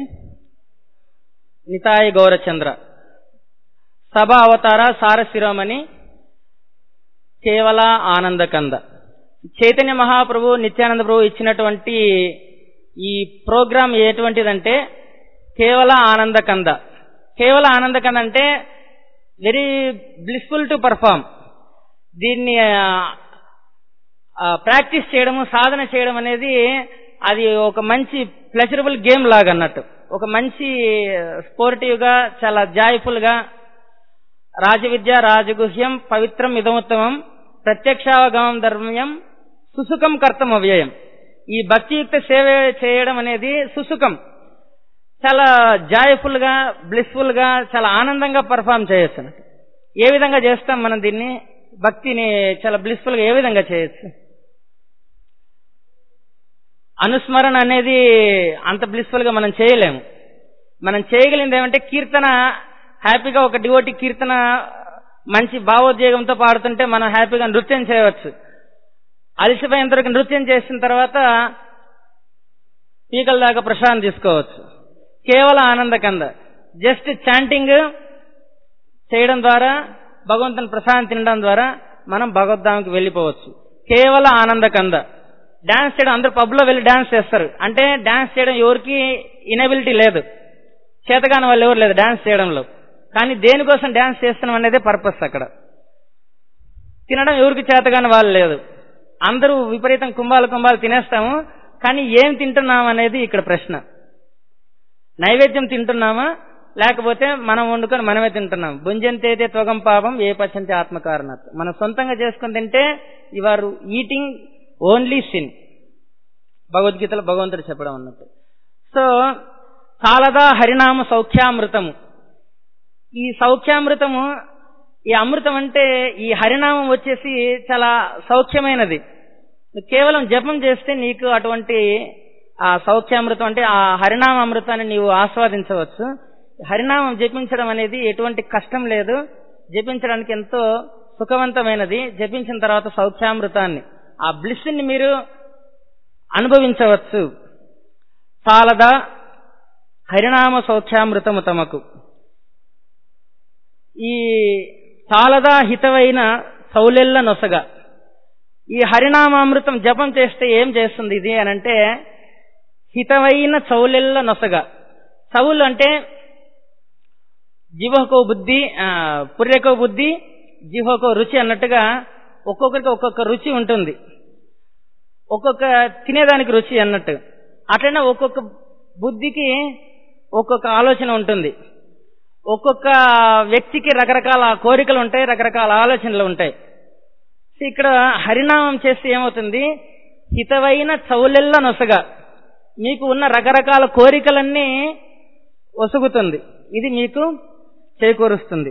నితాయ గౌరచంద్ర సభ అవతార సారశిరోమణి కేవల ఆనందకంద చైతన్య మహాప్రభు నిత్యానంద ప్రభు ఇచ్చినటువంటి ఈ ప్రోగ్రాం ఎటువంటిదంటే కేవల ఆనందకంద కేవల ఆనందకంద అంటే వెరీ బ్లిస్ఫుల్ టు పర్ఫామ్ దీన్ని ప్రాక్టీస్ చేయడము సాధన చేయడం అనేది అది ఒక మంచి ప్లెజరబుల్ గేమ్ లాగా అన్నట్టు ఒక మంచి స్పోర్టివ్ గా చాలా జాయ్ఫుల్ గా రాజవిద్య రాజగుహ్యం పవిత్రం ఇదముత్తమం ప్రత్యక్షావగమం ధర్మ్యం సుసుఖం కర్తం అవ్యయం ఈ భక్తియుక్త సేవ చేయడం అనేది సుసుఖం చాలా జాయ్ఫుల్ గా బ్లిస్ఫుల్ గా చాలా ఆనందంగా పర్ఫామ్ చేయొచ్చు అన్నట్టు. ఏ విధంగా చేస్తాం మనం దీన్ని భక్తిని చాలా బ్లిస్ఫుల్ గా ఏ విధంగా చేయొచ్చు అనుస్మరణ అనేది అంత బ్లిస్ఫుల్ గా మనం చేయలేము మనం చేయగలిగింది ఏమంటే కీర్తన హ్యాపీగా ఒక డివోటి కీర్తన మంచి భావోద్వేగంతో పాడుతుంటే మనం హ్యాపీగా నృత్యం చేయవచ్చు అలసిపోయేంత వరకు నృత్యం చేసిన తర్వాత పీకల దాకా ప్రశాంతం తీసుకోవచ్చు కేవలం ఆనందకంద జస్ట్ చాంటింగ్ చేయడం ద్వారా భగవంతుని ప్రశాంతి తినడం ద్వారా మనం భగవద్ధాంకి వెళ్ళిపోవచ్చు కేవల ఆనందకంద డాన్స్ చేయడం అందరు పబ్లో వెళ్ళి డాన్స్ చేస్తారు అంటే డాన్స్ చేయడం ఎవరికి ఇనబిలిటీ లేదు చేతగాని వాళ్ళు ఎవరు లేదు డాన్స్ చేయడంలో కానీ దేనికోసం డాన్స్ చేస్తున్నాం అనేది పర్పస్ అక్కడ తినడం ఎవరికి చేతగాని వాళ్ళు లేదు అందరూ విపరీతం కుంభాలు కుంభాలు తినేస్తాము కానీ ఏం తింటున్నాం అనేది ఇక్కడ ప్రశ్న నైవేద్యం తింటున్నామా లేకపోతే మనం వండుకొని మనమే తింటున్నాం భుంజంతేతే త్వగం పాపం ఏ పచ్చంతే ఆత్మకారణాత్ మనం సొంతంగా చేసుకుని తింటే ఇవారు ఈటింగ్ ఓన్లీ సిన్ భగవద్గీతలో భగవంతుడు చెప్పడం అన్నట్టు సో చాలదా హరినామ సౌఖ్యామృతము ఈ సౌఖ్యామృతము ఈ అమృతం అంటే ఈ హరినామం వచ్చేసి చాలా సౌఖ్యమైనది కేవలం జపం చేస్తే నీకు అటువంటి ఆ సౌఖ్యామృతం అంటే ఆ హరినామ అమృతాన్ని నీవు ఆస్వాదించవచ్చు హరినామం జపించడం అనేది ఎటువంటి కష్టం లేదు జపించడానికి ఎంతో సుఖవంతమైనది జపించిన తర్వాత సౌఖ్యామృతాన్ని ఆ బ్లిస్ని మీరు అనుభవించవచ్చు చాలదా హరినామ సౌఖ్యామృతము తమకు ఈ చాలదా హితవైన సౌలెల్ల నొసగ ఈ హరినామామృతం జపం చేస్తే ఏం చేస్తుంది ఇది అని అంటే హితవైన చౌలెల్ల నొసగ చౌలు అంటే జివహకో బుద్ధి పుర్రెకో బుద్ధి జిహోకో రుచి అన్నట్టుగా ఒక్కొక్కరికి ఒక్కొక్క రుచి ఉంటుంది ఒక్కొక్క తినేదానికి రుచి అన్నట్టు అట్లనే ఒక్కొక్క బుద్ధికి ఒక్కొక్క ఆలోచన ఉంటుంది ఒక్కొక్క వ్యక్తికి రకరకాల కోరికలు ఉంటాయి రకరకాల ఆలోచనలు ఉంటాయి ఇక్కడ హరినామం చేస్తే ఏమవుతుంది హితవైన చౌలెల్ల నొసగ మీకు ఉన్న రకరకాల కోరికలన్నీ ఒసుగుతుంది ఇది మీకు చేకూరుస్తుంది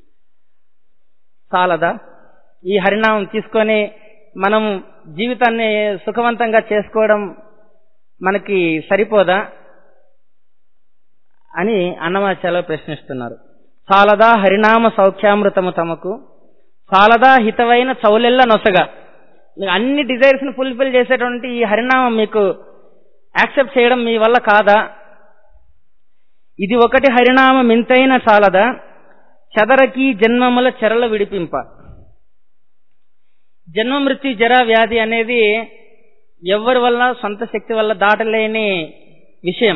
చాలదా ఈ హరినామం తీసుకొని మనం జీవితాన్ని సుఖవంతంగా చేసుకోవడం మనకి సరిపోదా అని అన్నమాచార్య ప్రశ్నిస్తున్నారు చాలదా హరినామ సౌఖ్యామృతము తమకు చాలదా హితవైన చౌలెల్ల నొసగా మీకు అన్ని డిజైర్స్ ని ఫుల్ఫిల్ చేసేటువంటి ఈ హరినామం మీకు యాక్సెప్ట్ చేయడం మీ వల్ల కాదా ఇది ఒకటి హరినామం ఇంతైన చాలదా చదరకి జన్మముల చెరల విడిపింప జన్మ మృత్యు జర వ్యాధి అనేది ఎవరి వల్ల సొంత శక్తి వల్ల దాటలేని విషయం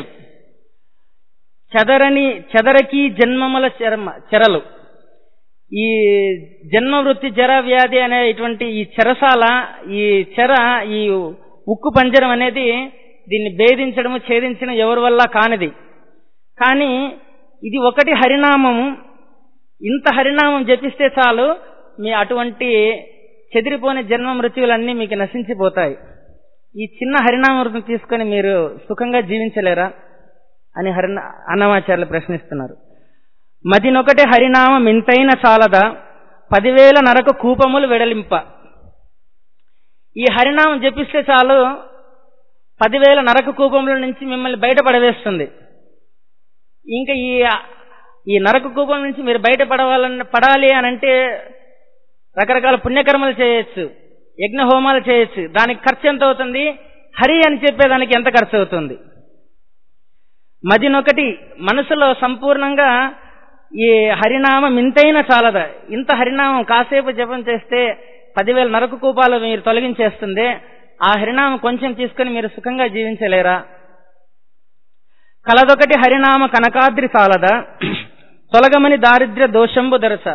చెదరని చెదరకి జన్మముల చెరమ చెరలు ఈ జన్మ వృత్తి జర వ్యాధి అనేటువంటి ఈ చెరసాల ఈ చెర ఈ ఉక్కు పంజరం అనేది దీన్ని భేదించడము ఛేదించడం ఎవరి వల్ల కానిది కానీ ఇది ఒకటి హరినామము ఇంత హరినామం జపిస్తే చాలు మీ అటువంటి చెదిరిపోని జన్మ మృత్యువులన్నీ మీకు నశించిపోతాయి ఈ చిన్న హరినామృతం తీసుకొని మీరు సుఖంగా జీవించలేరా అని హరిన అన్నమాచార్యులు ప్రశ్నిస్తున్నారు మదినొకటి హరినామం ఇంతైన చాలదా పదివేల నరక కూపములు వెడలింప ఈ హరినామం జపిస్తే చాలు పదివేల నరక కూపముల నుంచి మిమ్మల్ని బయటపడవేస్తుంది ఇంకా ఈ ఈ నరక కూపం నుంచి మీరు బయటపడవాలని పడాలి అని అంటే రకరకాల పుణ్యకర్మలు చేయొచ్చు యజ్ఞ హోమాలు చేయొచ్చు దానికి ఖర్చు ఎంత అవుతుంది హరి అని చెప్పేదానికి ఎంత ఖర్చు అవుతుంది మదినొకటి మనసులో సంపూర్ణంగా ఈ హరినామం ఇంతైనా చాలదా ఇంత హరినామం కాసేపు జపం చేస్తే పదివేల నరక కూపాలు మీరు తొలగించేస్తుంది ఆ హరినామం కొంచెం తీసుకుని మీరు సుఖంగా జీవించలేరా కలదొకటి హరినామ కనకాద్రి చాలదా తొలగమని దారిద్ర్య దోషంబు దరస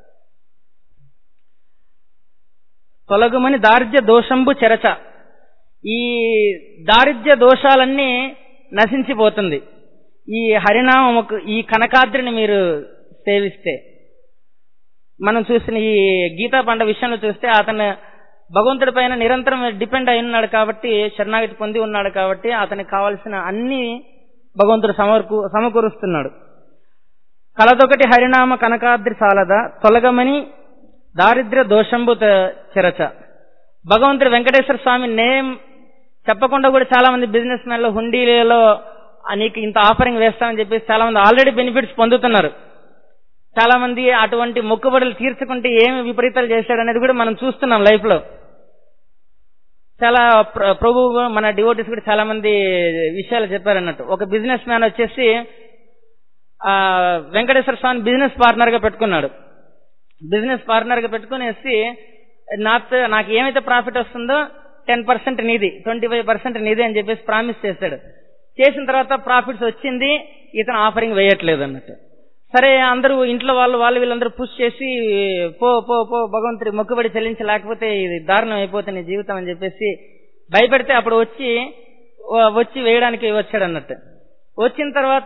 తొలగమని దారిద్ర్య దోషంబు చెరచ ఈ దారిద్ర్య దోషాలన్నీ నశించిపోతుంది ఈ హరినామముకు ఈ కనకాద్రిని మీరు సేవిస్తే మనం చూసిన ఈ గీతా పండ విషయంలో చూస్తే అతను భగవంతుడి పైన నిరంతరం డిపెండ్ అయి ఉన్నాడు కాబట్టి శరణాగతి పొంది ఉన్నాడు కాబట్టి అతనికి కావలసిన అన్ని భగవంతుడు సమకూ సమకూరుస్తున్నాడు కలదొకటి హరినామ కనకాద్రి చాలదా తొలగమని దారిద్ర్య దోషంబు చెరచ భగవంతుడు వెంకటేశ్వర స్వామి నేమ్ చెప్పకుండా కూడా చాలా మంది బిజినెస్ మ్యాన్లు హుండీలలో నీకు ఇంత ఆఫరింగ్ వేస్తామని చెప్పేసి చాలా మంది ఆల్రెడీ బెనిఫిట్స్ పొందుతున్నారు చాలా మంది అటువంటి మొక్కుబడులు తీర్చుకుంటే ఏమి విపరీతాలు చేశాడు అనేది కూడా మనం చూస్తున్నాం లైఫ్ లో చాలా ప్రభు మన డివోటీస్ కూడా చాలా మంది విషయాలు చెప్పారన్నట్టు ఒక బిజినెస్ మ్యాన్ వచ్చేసి ఆ వెంకటేశ్వర స్వామి బిజినెస్ పార్ట్నర్ గా పెట్టుకున్నాడు బిజినెస్ పార్ట్నర్ గా పెట్టుకునేసి నాతో నాకు ఏమైతే ప్రాఫిట్ వస్తుందో టెన్ పర్సెంట్ నీది ట్వంటీ ఫైవ్ పర్సెంట్ నీది అని చెప్పేసి ప్రామిస్ చేశాడు చేసిన తర్వాత ప్రాఫిట్స్ వచ్చింది ఇతను ఆఫరింగ్ వేయట్లేదు అన్నట్టు సరే అందరూ ఇంట్లో వాళ్ళు వాళ్ళు వీళ్ళందరూ పుష్ చేసి పో పో పో భగవంతుడి మొక్కుబడి చెల్లించి లేకపోతే ఇది దారుణం అయిపోతుంది నీ జీవితం అని చెప్పేసి భయపెడితే అప్పుడు వచ్చి వ- వచ్చి వేయడానికి వచ్చాడు అన్నట్టు వచ్చిన తర్వాత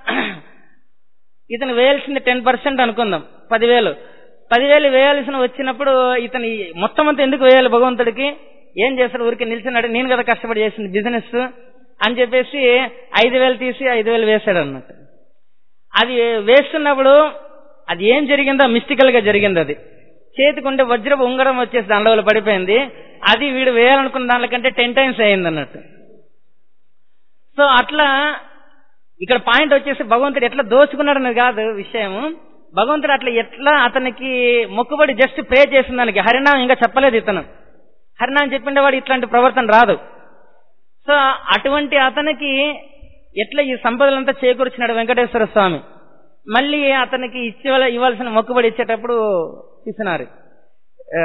ఇతను వేయాల్సింది టెన్ పర్సెంట్ అనుకుందాం పదివేలు పదివేలు వేయాల్సిన వచ్చినప్పుడు ఇతను ఈ మొత్తం అంతా ఎందుకు వేయాలి భగవంతుడికి ఏం చేస్తాడు ఊరికి నిలిచినాడు నేను కదా కష్టపడి చేసింది బిజినెస్ అని చెప్పేసి ఐదు వేలు తీసి ఐదు వేలు వేశాడు అన్నట్టు అది వేస్తున్నప్పుడు అది ఏం జరిగిందో మిస్టికల్ గా జరిగింది అది చేతికుంటే వజ్రపు ఉంగరం వచ్చేసి దండవలు పడిపోయింది అది వీడు వేయాలనుకున్న దానికంటే టెన్ టైమ్స్ అయింది అన్నట్టు సో అట్లా ఇక్కడ పాయింట్ వచ్చేసి భగవంతుడు ఎట్లా దోచుకున్నాడు అనేది కాదు విషయం భగవంతుడు అట్లా ఎట్లా అతనికి మొక్కుబడి జస్ట్ ప్రే చేసిన దానికి హరినామం ఇంకా చెప్పలేదు ఇతను హరినామం చెప్పిండే వాడు ఇట్లాంటి ప్రవర్తన రాదు సో అటువంటి అతనికి ఎట్లా ఈ సంపదలంతా చేకూర్చినాడు వెంకటేశ్వర స్వామి మళ్ళీ అతనికి ఇచ్చే ఇవ్వాల్సిన మొక్కుబడి ఇచ్చేటప్పుడు ఇస్తున్నారు ఆ,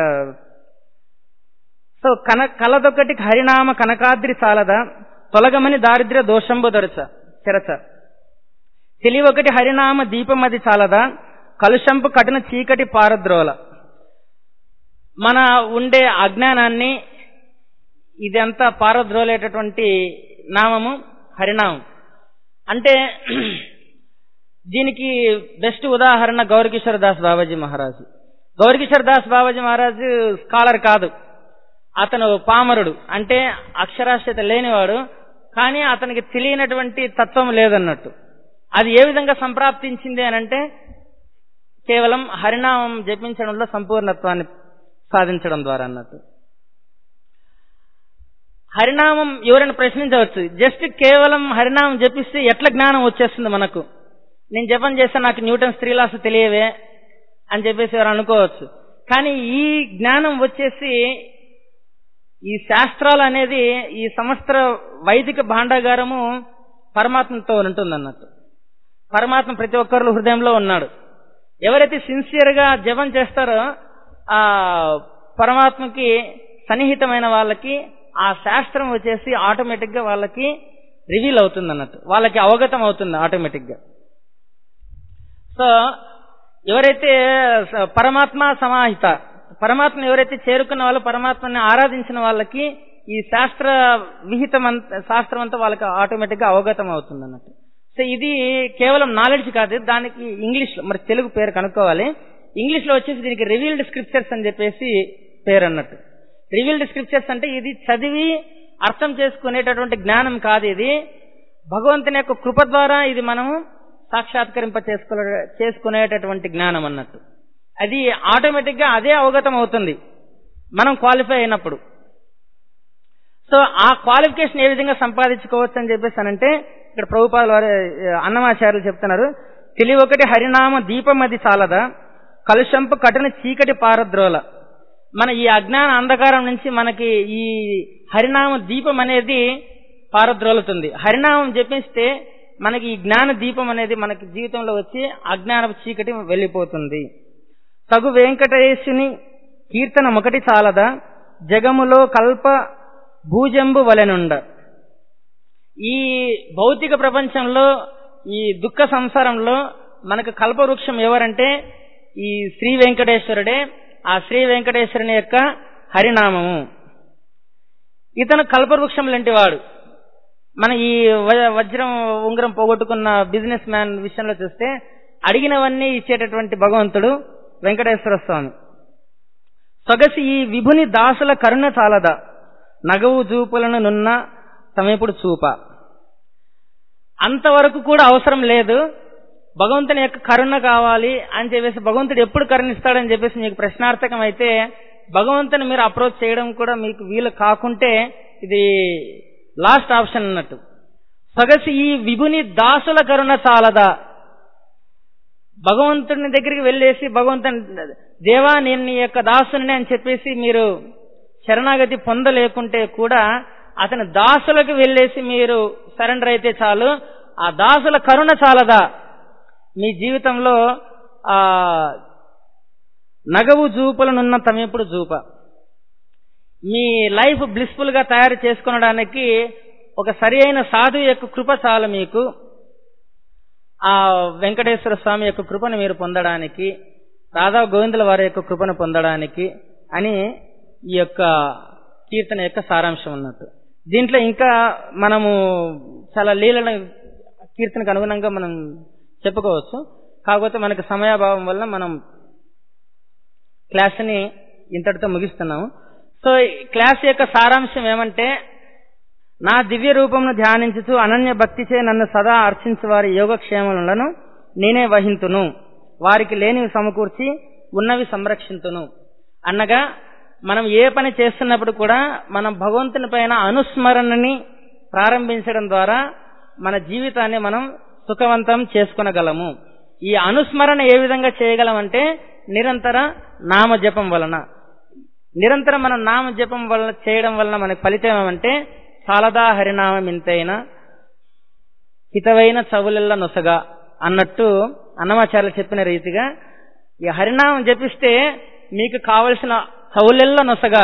సో కన కలదొక్కటి హరినామ కనకాద్రి చాలదా తొలగమని దారిద్ర్య దోషంబు దొరచ చెరచ తెలివొకటి హరినామ దీపం అది చాలదా కలుషంపు కఠిన చీకటి పారద్రోల మన ఉండే అజ్ఞానాన్ని ఇదంతా పారద్రోలేటటువంటి నామము హరినామం అంటే దీనికి బెస్ట్ ఉదాహరణ గౌరకిషోర్ దాస్ బాబాజీ మహారాజు గౌరకిషోర్ దాస్ బాబాజీ మహారాజు స్కాలర్ కాదు అతను పామరుడు అంటే అక్షరాస్యత లేనివాడు కానీ అతనికి తెలియనటువంటి తత్వం లేదన్నట్టు అది ఏ విధంగా సంప్రాప్తించింది అని అంటే కేవలం హరినామం జపించడంలో సంపూర్ణత్వాన్ని సాధించడం ద్వారా అన్నట్టు హరినామం ఎవరైనా ప్రశ్నించవచ్చు జస్ట్ కేవలం హరినామం జపిస్తే ఎట్లా జ్ఞానం వచ్చేస్తుంది మనకు నేను జపం చేస్తే నాకు న్యూటన్ స్త్రీలాస తెలియవే అని చెప్పేసి ఎవరు అనుకోవచ్చు కానీ ఈ జ్ఞానం వచ్చేసి ఈ శాస్త్రాలు అనేది ఈ సమస్త వైదిక భాండాగారము పరమాత్మతో ఉంటుందన్నట్టు పరమాత్మ ప్రతి ఒక్కరు హృదయంలో ఉన్నాడు ఎవరైతే సిన్సియర్ గా జపం చేస్తారో ఆ పరమాత్మకి సన్నిహితమైన వాళ్ళకి ఆ శాస్త్రం వచ్చేసి ఆటోమేటిక్ గా వాళ్ళకి రివీల్ అవుతుంది అన్నట్టు వాళ్ళకి అవగతం అవుతుంది ఆటోమేటిక్ గా సో ఎవరైతే స- పరమాత్మ సమాహిత పరమాత్మను ఎవరైతే చేరుకున్న వాళ్ళు పరమాత్మని ఆరాధించిన వాళ్ళకి ఈ శాస్త్ర విహితం అంత శాస్త్రం అంతా వాళ్ళకి ఆటోమేటిక్ గా అవగతం అవుతుంది అన్నట్టు సో ఇది కేవలం నాలెడ్జ్ కాదు దానికి ఇంగ్లీష్ లో మరి తెలుగు పేరు కనుక్కోవాలి ఇంగ్లీష్ లో వచ్చేసి దీనికి రివీల్డ్ స్క్రిప్చర్స్ అని చెప్పేసి పేరు అన్నట్టు రివీల్డ్ స్క్రిప్చర్స్ అంటే ఇది చదివి అర్థం చేసుకునేటటువంటి జ్ఞానం కాదు ఇది భగవంతుని యొక్క కృప ద్వారా ఇది మనము సాక్షాత్కరింప చేసుకునే చేసుకునేటటువంటి జ్ఞానం అన్నట్టు అది ఆటోమేటిక్ గా అదే అవగతం అవుతుంది మనం క్వాలిఫై అయినప్పుడు సో ఆ క్వాలిఫికేషన్ ఏ విధంగా సంపాదించుకోవచ్చు అని చెప్పేసి అనంటే ఇక్కడ ప్రభుపాద వారి ఆ, అన్నమాచార్యులు చెప్తున్నారు తెలివి ఒకటి హరినామ దీపం అది చాలదా కలుషంపు కఠిన చీకటి పారద్రోల మన ఈ అజ్ఞాన అంధకారం నుంచి మనకి ఈ హరినామ దీపం అనేది పారద్రోలుతుంది హరినామం జపిస్తే మనకి ఈ జ్ఞాన దీపం అనేది మనకి జీవితంలో వచ్చి అజ్ఞానపు చీకటి వెళ్ళిపోతుంది తగు వెంకటేశుని కీర్తన ఒకటి చాలదా జగములో కల్ప భూజంబు వలెనుండ ఈ భౌతిక ప్రపంచంలో ఈ దుఃఖ సంసారంలో మనకు కల్పవృక్షం ఎవరంటే ఈ శ్రీ వెంకటేశ్వరుడే ఆ శ్రీ వెంకటేశ్వరుని యొక్క హరినామము ఇతను కల్పవృక్షం లాంటి వాడు మన ఈ వ- వజ్రం ఉంగరం పోగొట్టుకున్న బిజినెస్ మ్యాన్ విషయంలో చూస్తే అడిగినవన్నీ ఇచ్చేటటువంటి భగవంతుడు వెంకటేశ్వర స్వామి సొగసి ఈ విభుని దాసుల కరుణ చాలదా నగవు చూపులను నున్న తమేపుడు చూప అంతవరకు కూడా అవసరం లేదు భగవంతుని యొక్క కరుణ కావాలి అని చెప్పేసి భగవంతుడు ఎప్పుడు కరుణిస్తాడని చెప్పేసి మీకు ప్రశ్నార్థకం అయితే భగవంతుని మీరు అప్రోచ్ చేయడం కూడా మీకు వీలు కాకుంటే ఇది లాస్ట్ ఆప్షన్ అన్నట్టు సొగసి ఈ విభుని దాసుల కరుణ చాలదా భగవంతుని దగ్గరికి వెళ్ళేసి భగవంతుని దేవా నేను నీ యొక్క దాసుని అని చెప్పేసి మీరు శరణాగతి పొందలేకుంటే కూడా అతని దాసులకు వెళ్ళేసి మీరు సరెండర్ అయితే చాలు ఆ దాసుల కరుణ చాలదా మీ జీవితంలో ఆ నగవు జూపులనున్న తమేపుడు జూప మీ లైఫ్ బ్లిస్ఫుల్ గా తయారు చేసుకునడానికి ఒక సరి అయిన సాధువు యొక్క కృప చాలు మీకు ఆ వెంకటేశ్వర స్వామి యొక్క కృపను మీరు పొందడానికి రాధా గోవిందుల వారి యొక్క కృపను పొందడానికి అని ఈ యొక్క కీర్తన యొక్క సారాంశం ఉన్నట్టు దీంట్లో ఇంకా మనము చాలా లీలన కీర్తనకు అనుగుణంగా మనం చెప్పుకోవచ్చు కాకపోతే మనకి సమయాభావం వల్ల మనం క్లాస్ని ఇంతటితో ముగిస్తున్నాము సో ఈ క్లాస్ యొక్క సారాంశం ఏమంటే నా దివ్య రూపమును ధ్యానించుతూ అనన్య భక్తిచే నన్ను సదా అర్చించు వారి యోగక్షేమములను నేనే వహింతును వారికి లేనివి సమకూర్చి ఉన్నవి సంరక్షింతును అన్నగా మనం ఏ పని చేస్తున్నప్పుడు కూడా మనం భగవంతుని పైన అనుస్మరణని ప్రారంభించడం ద్వారా మన జీవితాన్ని మనం సుఖవంతం చేసుకునగలము ఈ అనుస్మరణ ఏ విధంగా చేయగలమంటే నిరంతర నామ జపం వలన నిరంతరం మనం నామ జపం వలన చేయడం వలన మనకి ఫలితం ఏమంటే చాలదా హరినామం ఇంతైనా హితవైన చవులెల్ల నొసగా అన్నట్టు అన్నమాచార్యులు చెప్పిన రీతిగా ఈ హరినామం జపిస్తే మీకు కావలసిన చవులెల్ల నొసగా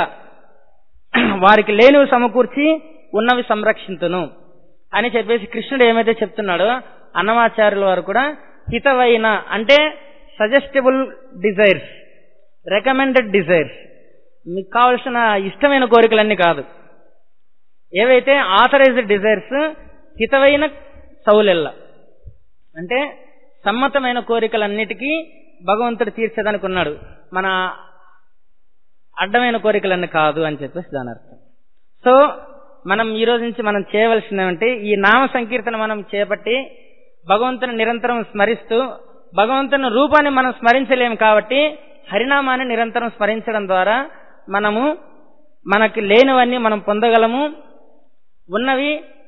వారికి లేనివి సమకూర్చి ఉన్నవి సంరక్షింతును అని చెప్పేసి కృష్ణుడు ఏమైతే చెప్తున్నాడో అన్నమాచార్యుల వారు కూడా హితవైన అంటే సజెస్టబుల్ డిజైర్స్ రికమెండెడ్ డిజైర్స్ మీకు కావలసిన ఇష్టమైన కోరికలన్నీ కాదు ఏవైతే ఆథరైజ్డ్ డిజైర్స్ హితవైన సౌలెల్ల అంటే సమ్మతమైన కోరికలన్నిటికీ భగవంతుడు తీర్చేదానికి ఉన్నాడు మన అడ్డమైన కోరికలన్నీ కాదు అని చెప్పేసి దాని అర్థం సో మనం ఈ రోజు నుంచి మనం చేయవలసింది ఏమంటే ఈ నామ సంకీర్తన మనం చేపట్టి భగవంతుని నిరంతరం స్మరిస్తూ భగవంతుని రూపాన్ని మనం స్మరించలేము కాబట్టి హరినామాన్ని నిరంతరం స్మరించడం ద్వారా మనము మనకి లేనివన్నీ మనం పొందగలము ఉన్నవి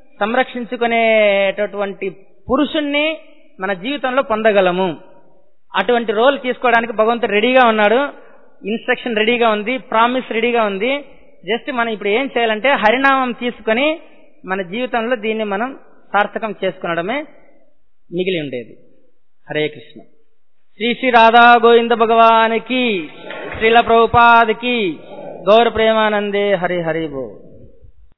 సంరక్షించుకునేటటువంటి పురుషుణ్ణి మన జీవితంలో పొందగలము అటువంటి రోల్ తీసుకోవడానికి భగవంతుడు రెడీగా ఉన్నాడు ఇన్స్ట్రక్షన్ రెడీగా ఉంది ప్రామిస్ రెడీగా ఉంది జస్ట్ మనం ఇప్పుడు ఏం చేయాలంటే హరినామం తీసుకొని మన జీవితంలో దీన్ని మనం సార్థకం చేసుకునడమే మిగిలి ఉండేది హరే కృష్ణ శ్రీ శ్రీ రాధా గోవింద భగవానికి శ్రీల ప్రభుపాదికి గౌర ప్రేమానందే హరి హరి బో